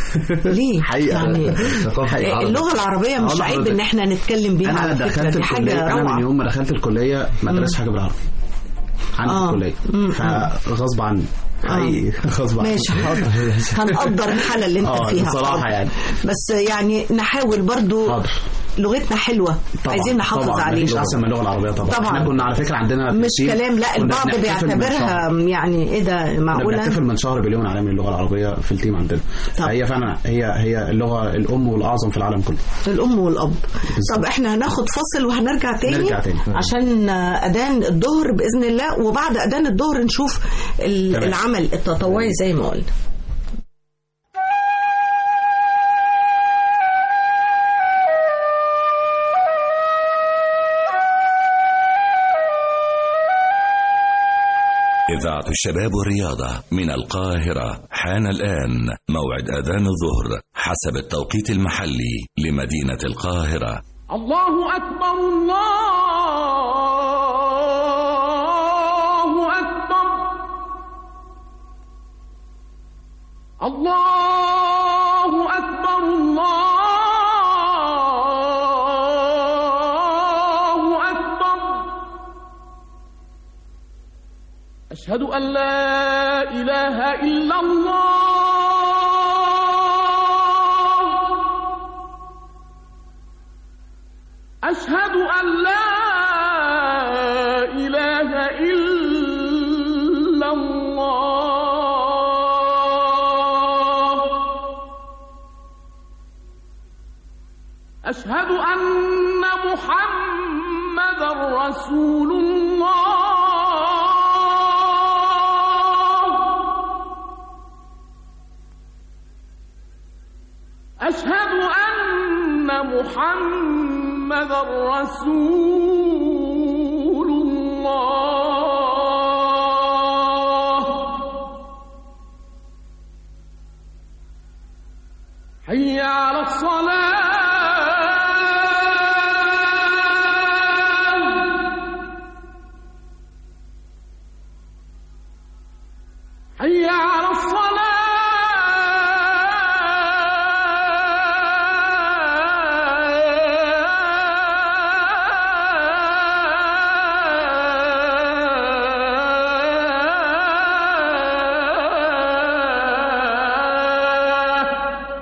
ليه حقيقة. يعني ثقافة العرب. اللغه العربيه مش أقول عيب لحضرتك. ان احنا نتكلم بيها انا على فكره دخلت دي حاجه الكليه انا من روعه يوم ما دخلت الكليه ما درستش حاجه بالعربي عندي آه. في الكليه مم. فغصب عني حقيقي غصب عني ماشي حاضر هنقدر الحاله اللي انت آه، فيها بصراحة حاضر. يعني. بس يعني نحاول برضو حاضر. لغتنا حلوه طبعا عايزين نحافظ طبعا عليها مفيش احسن من اللغه العربيه طبعا طبعا. احنا كنا على فكره عندنا في مش التيم كلام لا كنا البعض بنحتفل من بيعتبرها شهر. يعني ايه ده كنا معقوله بنحتفل من شهر باليوم العالمي للغه العربيه في التيم عندنا طب. فهي فعلا هي هي اللغه الام والاعظم في العالم كله الام والاب بالظبط. طب احنا هناخد فاصل وهنرجع تاني نرجع تاني. عشان اذان الظهر باذن الله وبعد اذان الظهر نشوف ال- تمام. العمل التطوعي زي ما قلنا إذاعة الشباب والرياضة من القاهرة حان الآن موعد أذان الظهر حسب التوقيت المحلي لمدينة القاهرة الله أكبر الله أكبر الله أكبر الله أكبر أشهد أن لا إله إلا الله أشهد أن لا إله إلا الله أشهد أن محمدا رسول الله أشهد أن محمدا رسول حي على الصلاة حي على الصلاة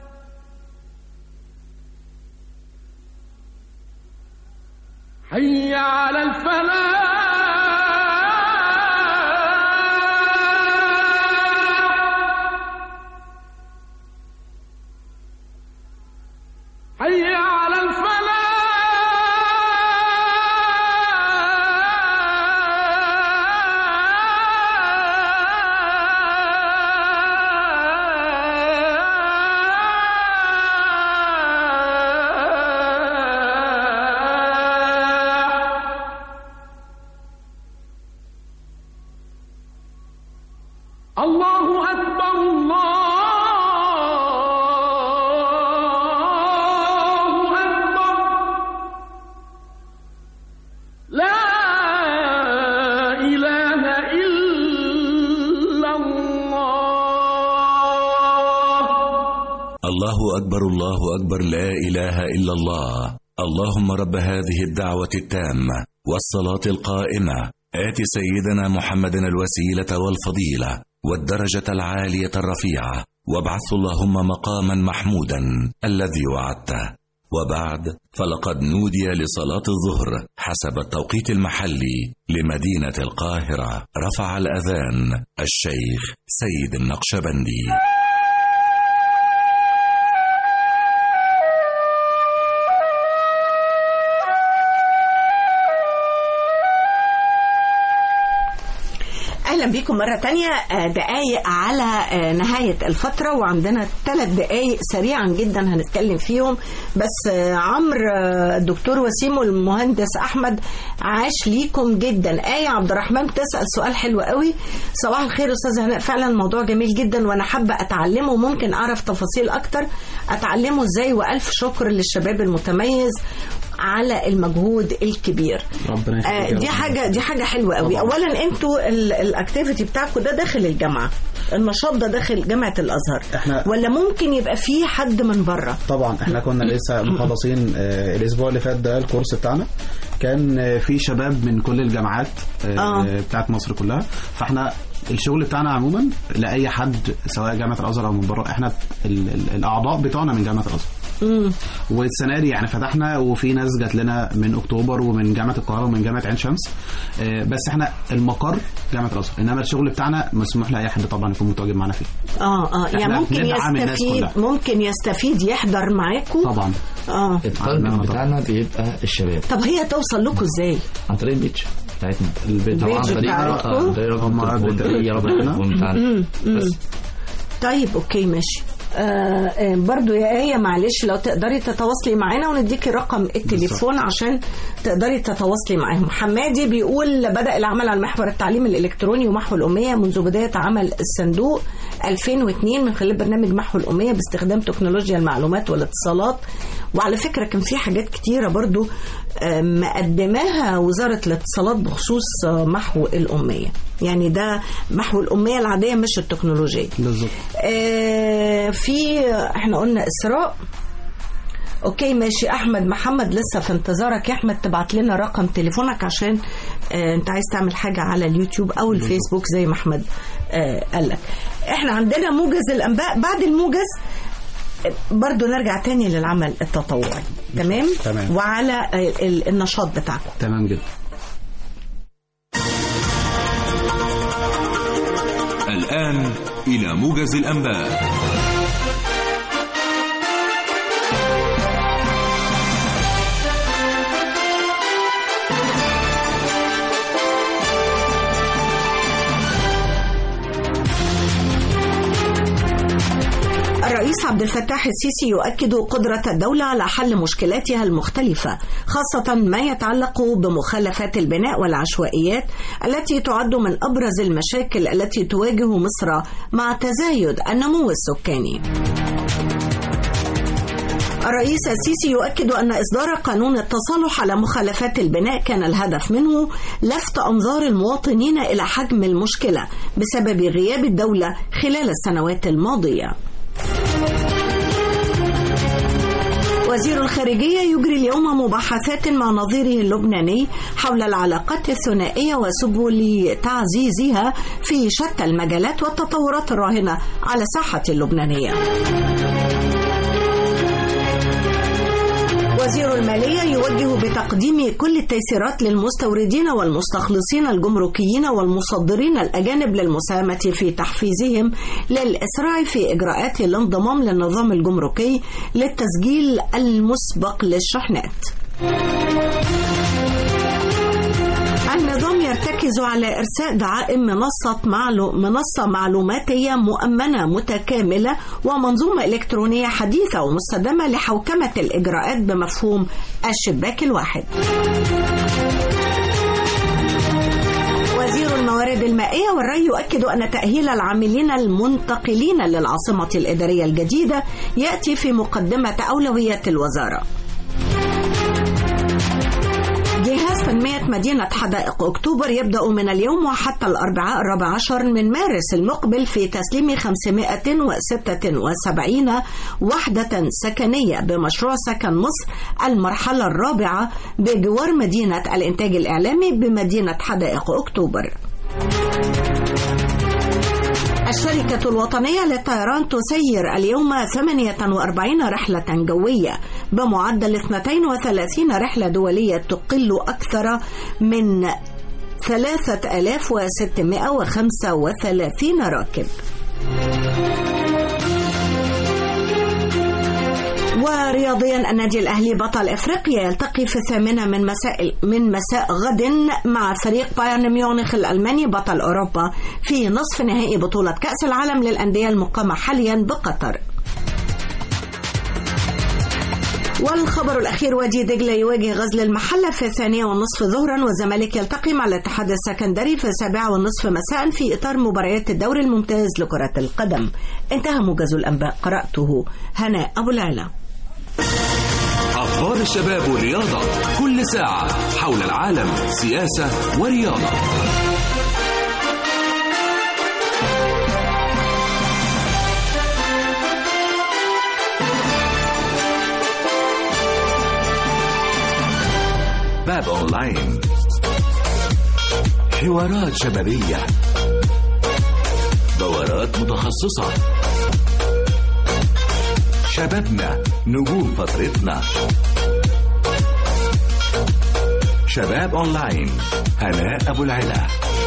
حي على الفلاح حي على الفلاح الله أكبر الله أكبر لا إله إلا الله الله أكبر الله أكبر لا إله إلا الله اللهم رب هذه الدعوة التامة والصلاة القائمة آت سيدنا محمد الوسيلة والفضيلة والدرجة العالية الرفيعة وابعث اللهم مقاما محمودا الذي وعدته وبعد فلقد نودي لصلاة الظهر حسب التوقيت المحلي لمدينة القاهرة رفع الأذان الشيخ سيد النقشبندي اهلا بيكم مره تانية آه، دقايق على آه، نهايه الفتره وعندنا ثلاث دقايق سريعا جدا هنتكلم فيهم بس آه، عمرو آه، الدكتور وسيم والمهندس احمد عاش ليكم جدا ايه عبد الرحمن بتسال سؤال حلو قوي صباح الخير استاذ هناء فعلا الموضوع جميل جدا وانا حابه اتعلمه ممكن اعرف تفاصيل اكتر اتعلمه ازاي والف شكر للشباب المتميز على المجهود الكبير ربنا يخليك آه، يا دي رب. حاجه دي حاجه حلوه قوي طبعاً. اولا انتوا ال- الاكتيفيتي بتاعكم ده داخل الجامعه النشاط ده داخل جامعه الازهر إحنا- ولا ممكن يبقى فيه حد من بره طبعا احنا كنا لسه مخلصين آه، الاسبوع اللي فات ده الكورس بتاعنا كان آه، في شباب من كل الجامعات آه، آه. بتاعت مصر كلها فاحنا الشغل بتاعنا عموما لاي حد سواء جامعه الازهر او من بره احنا ال- ال- الاعضاء بتوعنا من جامعه الازهر والسنه دي يعني فتحنا وفي ناس جات لنا من اكتوبر ومن جامعه القاهره ومن جامعه عين شمس آه، بس احنا المقر جامعه الازهر انما الشغل بتاعنا مسموح لاي حد طبعا يكون متواجد معانا فيه اه اه يعني إحنا ممكن بندعم الناس يستفيد كلها. ممكن يستفيد يحضر معاكم طبعا اه التارجت بتاعنا بيبقى الشباب طب هي توصل لكم ازاي عن طريق البيتش بتاعتنا البيت طبعا عن البيج طريق بتاعتكم؟ آه، عن طريق رقم هم التليفون بت- اي رقم التليفون بتاعنا بس طيب اوكي ماشي آه آه برضو يا ايه معلش لو تقدري تتواصلي معانا ونديكي رقم التليفون عشان تقدري تتواصلي معاهم حمادي بيقول بدا العمل على محور التعليم الالكتروني ومحو الاميه منذ بدايه عمل الصندوق 2002 من خلال برنامج محو الاميه باستخدام تكنولوجيا المعلومات والاتصالات وعلى فكره كان في حاجات كتيره برضو آه، مقدماها وزاره الاتصالات بخصوص آه، محو الاميه يعني ده محو الاميه العاديه مش التكنولوجيه بالظبط آه، في احنا قلنا اسراء اوكي ماشي احمد محمد لسه في انتظارك يا احمد تبعت لنا رقم تليفونك عشان آه انت عايز تعمل حاجه على اليوتيوب او الفيسبوك زي ما احمد آه قال لك احنا عندنا موجز الانباء بعد الموجز آه، برضو نرجع تاني للعمل التطوعي تمام تمام. وعلى آه، ال- النشاط بتاعكم تمام جدا الآن إلى موجز الأنباء الرئيس عبد الفتاح السيسي يؤكد قدرة الدولة على حل مشكلاتها المختلفة خاصة ما يتعلق بمخلفات البناء والعشوائيات التي تعد من أبرز المشاكل التي تواجه مصر مع تزايد النمو السكاني الرئيس السيسي يؤكد أن إصدار قانون التصالح على مخالفات البناء كان الهدف منه لفت أنظار المواطنين إلى حجم المشكلة بسبب غياب الدولة خلال السنوات الماضية وزير الخارجية يجري اليوم مباحثات مع نظيره اللبناني حول العلاقات الثنائية وسبل تعزيزها في شتى المجالات والتطورات الراهنة على الساحة اللبنانية. وزير المالية يوجه بتقديم كل التيسيرات للمستوردين والمستخلصين الجمركيين والمصدرين الأجانب للمساهمة في تحفيزهم للإسراع في إجراءات الانضمام للنظام الجمركي للتسجيل المسبق للشحنات. النظام يرتكز على إرساء دعائم منصة معلو... منصة معلوماتية مؤمنة متكاملة ومنظومة إلكترونية حديثة ومستدامة لحوكمة الإجراءات بمفهوم الشباك الواحد. وزير الموارد المائية والري يؤكد أن تأهيل العاملين المنتقلين للعاصمة الإدارية الجديدة يأتي في مقدمة أولويات الوزارة. جهاز تنمية مدينة حدائق أكتوبر يبدأ من اليوم وحتى الأربعاء الرابع عشر من مارس المقبل في تسليم 576 وحدة سكنية بمشروع سكن مصر المرحلة الرابعة بجوار مدينة الإنتاج الإعلامي بمدينة حدائق أكتوبر. الشركة الوطنية للطيران تسير اليوم 48 رحلة جوية بمعدل 32 رحلة دولية تقل أكثر من 3635 راكب. ورياضيا النادي الاهلي بطل افريقيا يلتقي في الثامنه من مساء من مساء غد مع فريق بايرن ميونخ الالماني بطل اوروبا في نصف نهائي بطوله كاس العالم للانديه المقامه حاليا بقطر. والخبر الأخير وادي دجلة يواجه غزل المحلة في الثانية والنصف ظهرا والزمالك يلتقي مع الاتحاد السكندري في السابعة والنصف مساء في إطار مباريات الدوري الممتاز لكرة القدم انتهى موجز الأنباء قرأته هناء أبو العلا أخبار الشباب والرياضة كل ساعة حول العالم سياسة ورياضة باب اونلاين حوارات شبابية دورات متخصصة شبابنا نجوم فترتنا شباب اونلاين هناء ابو العلا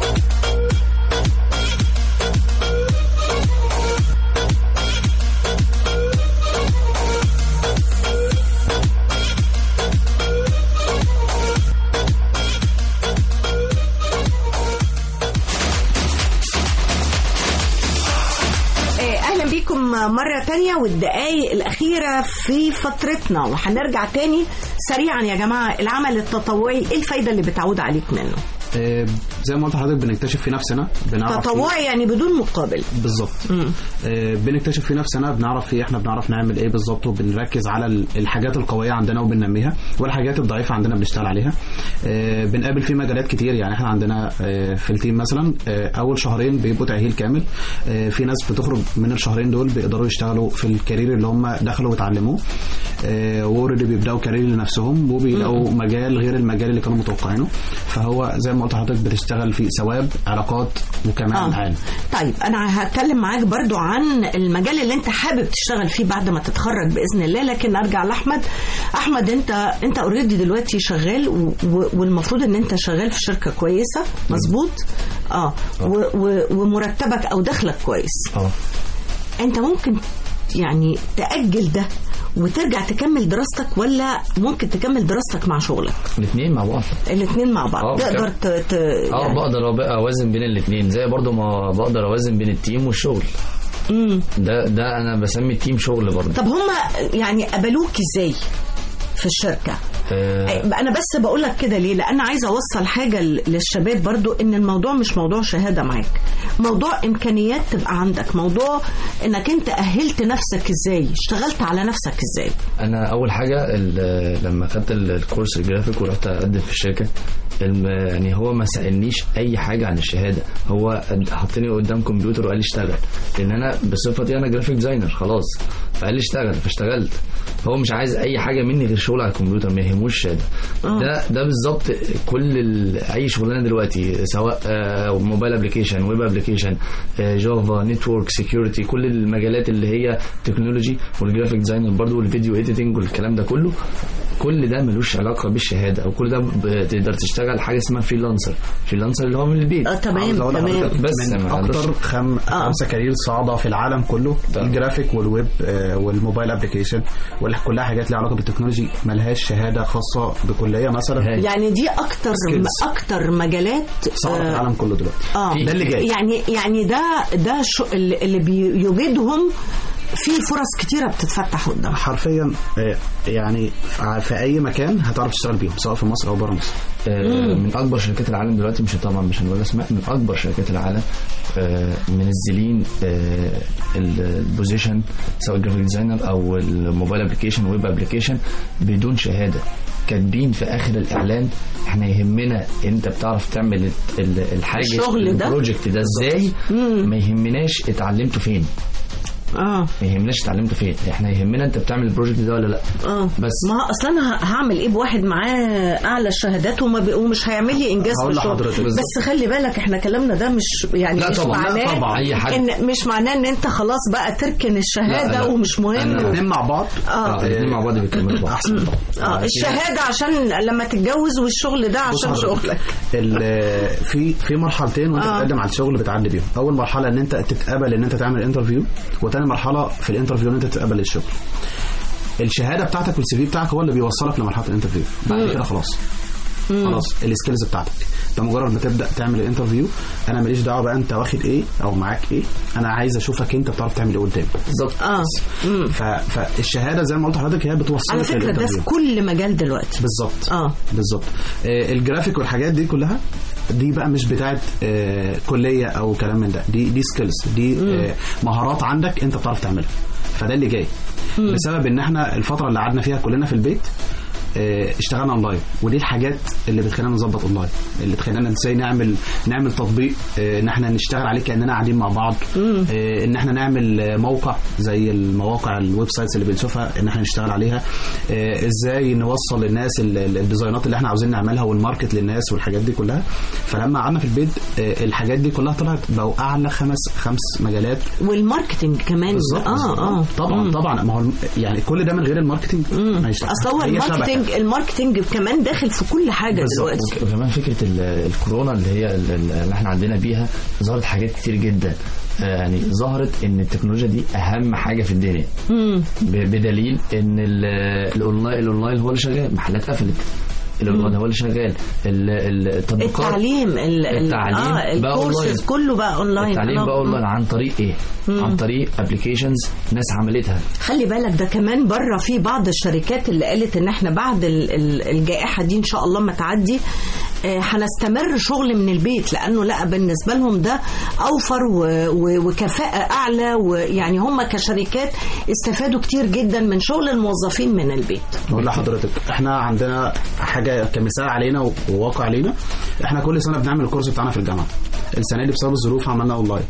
آه، اهلا بيكم مره تانية والدقايق الاخيره في فترتنا وهنرجع تاني سريعا يا جماعه العمل التطوعي ايه الفايده اللي بتعود عليك منه آه، زي ما قلت لحضرتك بنكتشف في نفسنا بنعرف فيه- تطوعي يعني بدون مقابل بالظبط آه، بنكتشف في نفسنا بنعرف فيه احنا بنعرف نعمل ايه بالظبط وبنركز على ال- الحاجات القويه عندنا وبننميها والحاجات الضعيفه عندنا بنشتغل عليها آه، بنقابل في مجالات كتير يعني احنا عندنا آه، في التيم مثلا آه، اول شهرين بيبقوا تاهيل كامل آه، في ناس بتخرج من الشهرين دول بيقدروا يشتغلوا في الكارير اللي هم دخلوا وتعلموه واوريدي بيبداوا كارير لنفسهم وبيلاقوا مجال غير المجال اللي كانوا متوقعينه فهو زي ما قلت لحضرتك بتشتغل في ثواب علاقات وكمان آه. عالم طيب انا هتكلم معاك برضو عن المجال اللي انت حابب تشتغل فيه بعد ما تتخرج باذن الله لكن ارجع لاحمد احمد انت انت اوريدي دلوقتي شغال و... و... والمفروض ان انت شغال في شركه كويسه مظبوط اه و... و... ومرتبك او دخلك كويس اه انت ممكن يعني تاجل ده وترجع تكمل دراستك ولا ممكن تكمل دراستك مع شغلك الاثنين مع بعض الاثنين مع بعض آه، تقدر ت... ت... اه يعني- بقدر أبقى اوازن بين الاثنين زي برضو ما بقدر اوازن بين التيم والشغل مم. ده ده انا بسمي التيم شغل برضو طب هم يعني قبلوك ازاي في الشركه آه، انا بس بقول لك كده ليه لان عايزه اوصل حاجه ل- للشباب برضو ان الموضوع مش موضوع شهاده معاك موضوع امكانيات تبقى عندك موضوع انك انت اهلت نفسك ازاي اشتغلت على نفسك ازاي انا اول حاجه ال- لما خدت ال- الكورس الجرافيك ورحت اقدم في الشركه الم- يعني هو ما سالنيش اي حاجه عن الشهاده هو قد- حطني قدام كمبيوتر وقال لي اشتغل لان انا بصفتي انا جرافيك ديزاينر خلاص فقال لي اشتغل فاشتغلت هو مش عايز اي حاجه مني غير شغل على الكمبيوتر ما يهموش الشهاده ده ده بالظبط كل ال- اي شغلانه دلوقتي سواء آه، موبايل ابلكيشن ويب ابلكيشن جافا نتورك سكيورتي كل المجالات اللي هي تكنولوجي والجرافيك ديزاينر برضو والفيديو اديتنج والكلام ده كله كل ده ملوش علاقه بالشهاده او كل ده بتقدر تشتغل حاجه اسمها فريلانسر فريلانسر اللي هو من البيت اه تمام عاوز أقول تمام لحضرتك بس من ما اكتر عندوش- خم... آه. خمسه كارير صاعده في العالم كله طبعا. الجرافيك والويب آه، والموبايل ابلكيشن كلها حاجات ليها علاقه بالتكنولوجي ملهاش شهاده خاصه بكليه مثلا هاي. يعني دي اكتر Skills. اكتر مجالات صعبه في آه، العالم كله دلوقتي اه ده اللي جاي. يعني يعني ده ده شو اللي اللي بيوجدهم في فرص كتيره بتتفتح قدام حرفيا آه، يعني في اي مكان هتعرف تشتغل بيهم سواء في مصر او بره مصر آه، من اكبر شركات العالم دلوقتي مش طبعا مش هنقول اسماء من اكبر شركات العالم آه، منزلين آه، ال- البوزيشن سواء الجرافيك ديزاينر او الموبايل ابلكيشن ويب ابلكيشن بدون شهاده كاتبين في اخر الاعلان احنا يهمنا انت بتعرف تعمل ال- ال- الحاجه الشغل ده؟ البروجكت ده ازاي ما يهمناش اتعلمته فين اه ما يهمناش اتعلمته فين احنا يهمنا انت بتعمل البروجكت ده ولا لا اه بس ما هو اصلا انا ه- هعمل ايه بواحد معاه اعلى الشهادات وما بي... ومش هيعمل لي انجاز هقول في الشغل لحضرتك بالظبط. بس خلي بالك احنا كلامنا ده مش يعني لا مش طبعا، لا معناه طبعا. أي حد. ان مش معناه ان انت خلاص بقى تركن الشهاده لا، لا. ومش مهم أنا- و... الاثنين مع بعض اه الاثنين مع بعض بيكملوا بعض احسن اه الشهاده عشان لما تتجوز والشغل ده بص عشان حضرتك، شغلك ال- في في مرحلتين وانت آه. بتقدم على الشغل بتعدي بيهم اول مرحله ان انت تتقبل ان انت تعمل انترفيو وتاني مرحله في الانترفيو ان انت تتقبل للشغل الشهاده بتاعتك والسي في بتاعك هو اللي بيوصلك لمرحله الانترفيو بعد كده خلاص خلاص السكيلز بتاعتك انت مجرد ما تبدا تعمل الانترفيو انا ماليش دعوه بقى انت واخد ايه او معاك ايه انا عايز اشوفك انت بتعرف تعمل ايه قدامي بالظبط اه مم. ف... فالشهاده زي ما قلت لحضرتك هي بتوصلك على فكره ده للانترفيو. في كل مجال دلوقتي بالظبط اه بالظبط آه، الجرافيك والحاجات دي كلها دي بقى مش بتاعت آه، كليه او كلام من ده دي دي سكيلز دي آه، مهارات عندك انت بتعرف تعملها فده اللي جاي بسبب ان احنا الفتره اللي قعدنا فيها كلنا في البيت آه، اشتغلنا اونلاين ودي الحاجات اللي بتخلينا نظبط اونلاين اللي تخلينا ازاي نعمل نعمل تطبيق آه، ان احنا نشتغل عليه كاننا قاعدين مع بعض آه، ان احنا نعمل آه، موقع زي المواقع الويب سايتس اللي بنشوفها ان احنا نشتغل عليها آه، ازاي نوصل للناس ال- ال- الديزاينات اللي احنا عاوزين نعملها والماركت للناس والحاجات دي كلها فلما قعدنا في البيت آه، الحاجات دي كلها طلعت بقوا اعلى خمس خمس مجالات والماركتنج كمان بالظبط اه اه طبعا مم. طبعا ما هو الم- يعني كل ده من غير الماركتنج ما يشتغلش. اصل هو هي شبكة. الماركتنج الماركتنج كمان داخل في كل حاجه بالظبط. دلوقتي وك- وكمان فكره ال- الكورونا اللي هي ال- ال- اللي احنا عندنا بيها ظهرت حاجات كتير جدا آه، يعني ظهرت ان التكنولوجيا دي اهم حاجه في الدنيا ب- بدليل ان ال- الاونلاين الاونلاين هو اللي شغال محلات قفلت الاونلاين هو اللي شغال ال- ال- التطبيقات التعليم ال- ال- التعليم اه بقى الكورسز أونلاين. كله بقى اونلاين التعليم آه. بقى اونلاين عن طريق ايه؟ عن طريق ابلكيشنز ناس عملتها خلي بالك ده كمان بره في بعض الشركات اللي قالت ان احنا بعد ال- ال- الجائحه دي ان شاء الله ما تعدي آه، هنستمر شغل من البيت لانه لا بالنسبه لهم ده اوفر و- و- وكفاءه اعلى ويعني هم كشركات استفادوا كتير جدا من شغل الموظفين من البيت اقول لحضرتك احنا عندنا حاجه كمثال علينا وواقع علينا احنا كل سنه بنعمل الكورس بتاعنا في الجامعه السنه دي بسبب الظروف عملنا اونلاين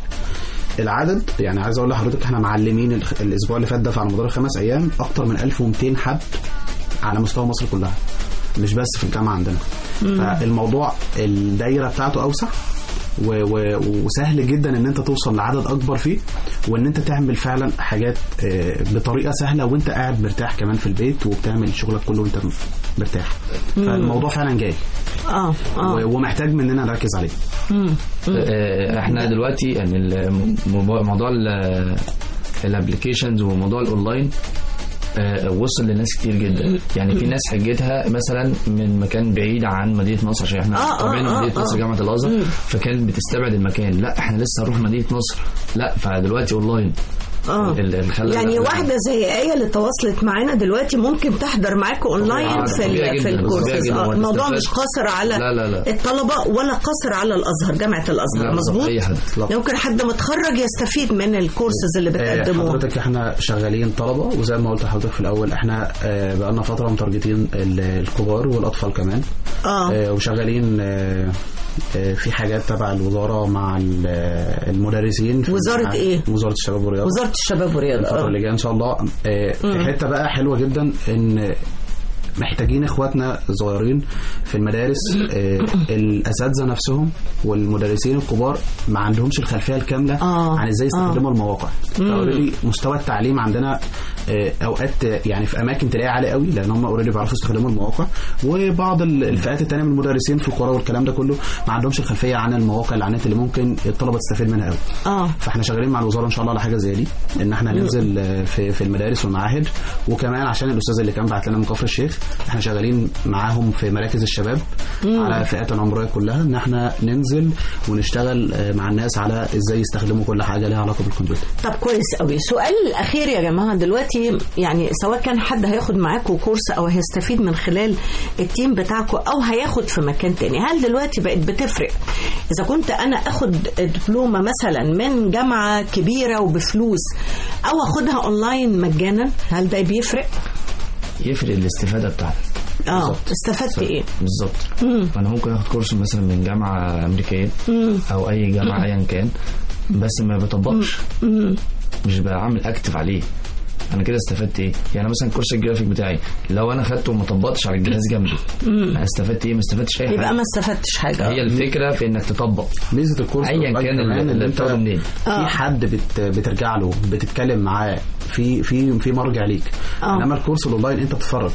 العدد يعني عايز اقول لحضرتك احنا معلمين الخ- الاسبوع اللي فات ده على مدار الخمس ايام اكتر من 1200 حد على مستوى مصر كلها مش بس في الجامعه عندنا فالموضوع الدايره بتاعته اوسع و و وسهل جدا ان انت توصل لعدد اكبر فيه وان انت تعمل فعلا حاجات آه، بطريقه سهله وانت قاعد مرتاح كمان في البيت وبتعمل شغلك كله وانت مرتاح فالموضوع فعلا جاي اه اه و- ومحتاج مننا نركز عليه آه، احنا دلوقتي يعني ال- موضوع موضوع الابلكيشنز وموضوع الاونلاين آه، وصل لناس كتير جدا يعني في ناس حجتها مثلا من مكان بعيد عن مدينه نصر عشان احنا آه، آه، قابلنا آه، مدينه آه. نصر جامعه الازهر فكانت بتستبعد المكان لا احنا لسه هنروح مدينه نصر لا فدلوقتي اونلاين اه ال- اللي خلى يعني ال- واحده زي ايه اللي تواصلت معانا دلوقتي ممكن تحضر معاكم اونلاين طبيعي في جداً، ال- في طبيعي الكورسز جداً. آه، هو الموضوع الاستفادة- مش قاصر على لا، لا، لا. الطلبه ولا قاصر على الازهر جامعه الازهر لا، مظبوط أي حد. يمكن حد متخرج يستفيد من الكورسز اللي آه، بتقدموها حضرتك احنا شغالين طلبه وزي ما قلت لحضرتك في الاول احنا آه، بقالنا فتره متارجتين ال- الكبار والاطفال كمان اه آه، وشغالين آه، آه، في حاجات تبع الوزاره مع ال- آه، المدرسين في وزارة الامتحان. إيه؟ وزاره الشباب والرياضه وزاره الشباب والرياضه الفتره آه. اللي جايه ان شاء الله آه، في حته بقى حلوه جدا ان محتاجين اخواتنا الصغيرين في المدارس آه، الاساتذه نفسهم والمدرسين الكبار ما عندهمش الخلفيه الكامله آه، عن ازاي يستخدموا المواقع مم. فاوريدي مستوى التعليم عندنا آه، اوقات يعني في اماكن تلاقيه عالي قوي لان هم اوريدي بيعرفوا يستخدموا المواقع وبعض ال- الفئات التانيه من المدرسين في القرى والكلام ده كله ما عندهمش الخلفيه عن المواقع اللي على النت اللي ممكن الطلبه تستفيد منها قوي اه فاحنا شغالين مع الوزاره ان شاء الله على حاجه زي دي ان احنا ننزل آه، في في المدارس والمعاهد وكمان عشان الاستاذ اللي كان بعت لنا من كفر الشيخ احنا شغالين معاهم في مراكز الشباب على الفئات العمريه كلها ان احنا ننزل ونشتغل آه، مع الناس على ازاي يستخدموا كل حاجه ليها علاقه بالكمبيوتر طب كويس قوي سؤال الاخير يا جماعه دلوقتي يعني سواء كان حد هياخد معاكم كورس او هيستفيد من خلال التيم بتاعكم او هياخد في مكان تاني هل دلوقتي بقت بتفرق اذا كنت انا اخد دبلومه مثلا من جامعه كبيره وبفلوس او اخدها اونلاين مجانا هل ده بيفرق يفرق الاستفاده بتاعتك اه استفدت ايه بالظبط مم. انا ممكن اخد كورس مثلا من جامعه امريكيه مم. او اي جامعه ايا كان بس ما بطبقش مم. مش بعمل اكتف عليه انا كده استفدت ايه يعني مثلا كورس الجرافيك بتاعي لو انا خدته وما طبقتش على الجهاز جنبي أنا استفدت ايه ما استفدتش اي يبقى حاجه ما استفدتش حاجه هي الفكره في انك تطبق ميزه الكورس أيا الأونلاين كان كمان اللي- ان اللي انت بتاخده منين. آه. في حد بت بترجع له بتتكلم معاه في في في مرجع ليك آه. انما الكورس الاونلاين انت بتتفرج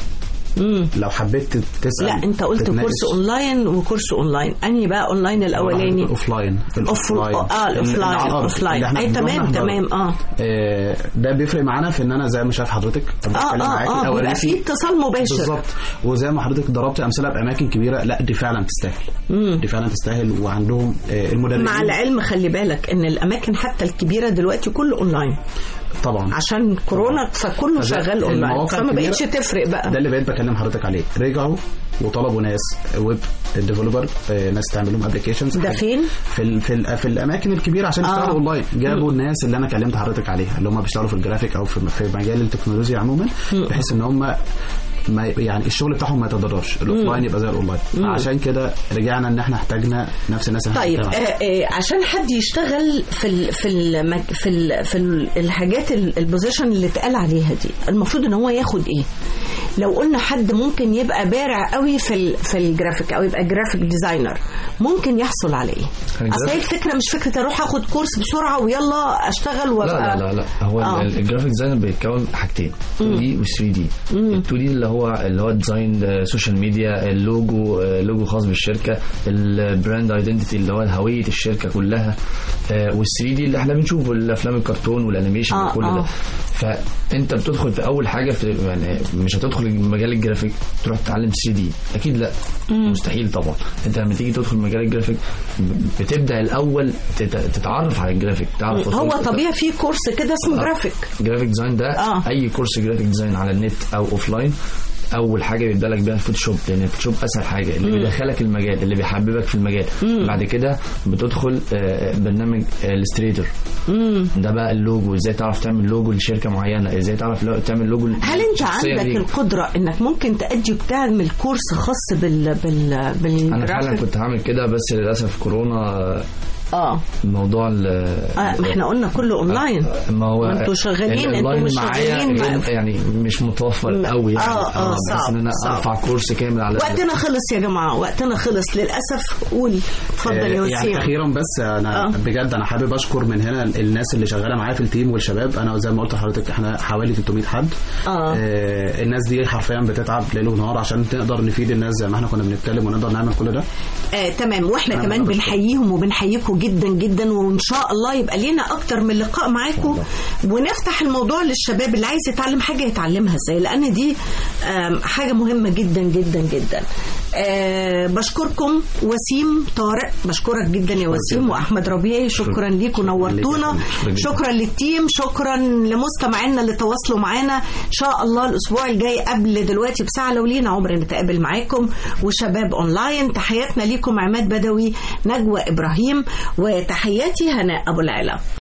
مم. لو حبيت تسال لا انت قلت تتناقش. كورس اونلاين وكورس اونلاين انهي بقى اونلاين الاولاني الاوفلاين أوف... اه الاوفلاين الاوفلاين اي تمام تمام اه آه، ده بيفرق معانا في ان انا زي ما شايف حضرتك اه بتكلم اه معاكي اه بيبقى أوريكي- في اتصال مباشر بالظبط وزي ما حضرتك ضربت امثله باماكن كبيره لا دي فعلا تستاهل مم. دي فعلا تستاهل وعندهم آه، المدربين مع العلم خلي بالك ان الاماكن حتى الكبيره دلوقتي كله اونلاين طبعا عشان كورونا فكله فده شغال اونلاين المواقع فما الكبيرة بقتش تفرق بقى ده اللي بقيت بكلم حضرتك عليه رجعوا وطلبوا ناس ويب ديفلوبر ناس تعمل لهم ابلكيشنز ده فين؟ في ال في, ال في الاماكن الكبيره عشان آه. يشتغلوا اونلاين جابوا الناس اللي انا كلمت حضرتك عليها اللي هم بيشتغلوا في الجرافيك او في, في مجال التكنولوجيا عموما بحيث ان هم ما يعني الشغل بتاعهم ما يتضررش الاوفلاين يبقى زي الاونلاين عشان كده رجعنا ان احنا احتاجنا نفس الناس اللي طيب احنا آه بنتكلم آه عشان حد يشتغل في ال في ال في ال في ال الحاجات ال- البوزيشن اللي اتقال عليها دي المفروض ان هو ياخد ايه لو قلنا حد ممكن يبقى بارع قوي في ال في الجرافيك او يبقى جرافيك ديزاينر ممكن يحصل على ايه الجرافيك- اصل هي الفكره مش فكره اروح اخد كورس بسرعه ويلا اشتغل لا وابقى لا لا لا هو آه. آه. الجرافيك ديزاينر بيتكون حاجتين 2 دي و 3 دي ال 2 دي اللي هو اللي هو ديزاين سوشيال ميديا اللوجو آه، لوجو خاص بالشركه البراند ايدنتيتي اللي هو هويه الشركه كلها وال 3 دي اللي احنا بنشوفه الافلام الكرتون والانيميشن آه، وكل آه. ده فانت بتدخل في اول حاجه في يعني مش هتدخل مجال الجرافيك تروح تتعلم 3 دي اكيد لا مستحيل طبعا انت لما تيجي تدخل مجال الجرافيك بتبدا الاول تت- تتعرف على الجرافيك تعرف هو توصل- طبيعي في كورس كده اسمه جرافيك جرافيك ديزاين ده آه. آه. اي كورس جرافيك ديزاين على النت او اوف لاين اول حاجه بيبدا لك بيها الفوتوشوب لان الفوتوشوب اسهل حاجه اللي بيدخلك المجال اللي بيحببك في المجال بعد كده بتدخل آه، برنامج الستريتور ده بقى اللوجو ازاي تعرف تعمل لوجو لشركه معينه ازاي تعرف لو- تعمل لوجو هل انت لشخصية عندك ليك. القدره انك ممكن تأدي وتعمل كورس خاص بال بال انا فعلا بالجرافيك كنت هعمل كده بس للاسف كورونا آه، اه الموضوع ال- آه، ما احنا قلنا كله اونلاين ما هو ما انتوا شغالين، انتوا الأونلاين مش معايا شغالين غير- مع- يعني مش متوفر م- قوي يعني آه، آه، بحيث صعب، ان انا صعب. ارفع كورس كامل على وقتنا خلص يا جماعه وقتنا خلص للاسف قول اتفضل يا آه، يعني وسيم اخيرا بس انا آه. بجد انا حابب اشكر من هنا الناس اللي شغاله معايا في التيم والشباب انا زي ما قلت لحضرتك احنا حوالي 300 حد آه. آه الناس دي حرفيا بتتعب ليل ونهار عشان نقدر نفيد الناس زي ما احنا كنا بنتكلم ونقدر نعمل كل ده آه تمام واحنا أنا كمان بشكر. بنحييهم وبنحييكم جدا جدا وان شاء الله يبقى لينا اكتر من لقاء معاكم ونفتح الموضوع للشباب اللي عايز يتعلم حاجه يتعلمها ازاي لان دي آم، حاجه مهمه جدا جدا جدا آه بشكركم وسيم طارق بشكرك جدا يا وسيم جدا. واحمد ربيعي شكرا ليكم نورتونا شكرا جدا. شكرا للتيم شكرا لمستمعينا اللي تواصلوا معانا ان شاء الله الاسبوع الجاي قبل دلوقتي بساعه لو لينا عمر نتقابل معاكم وشباب اونلاين تحياتنا ليكم عماد بدوي نجوى ابراهيم وتحياتي هناء ابو العلا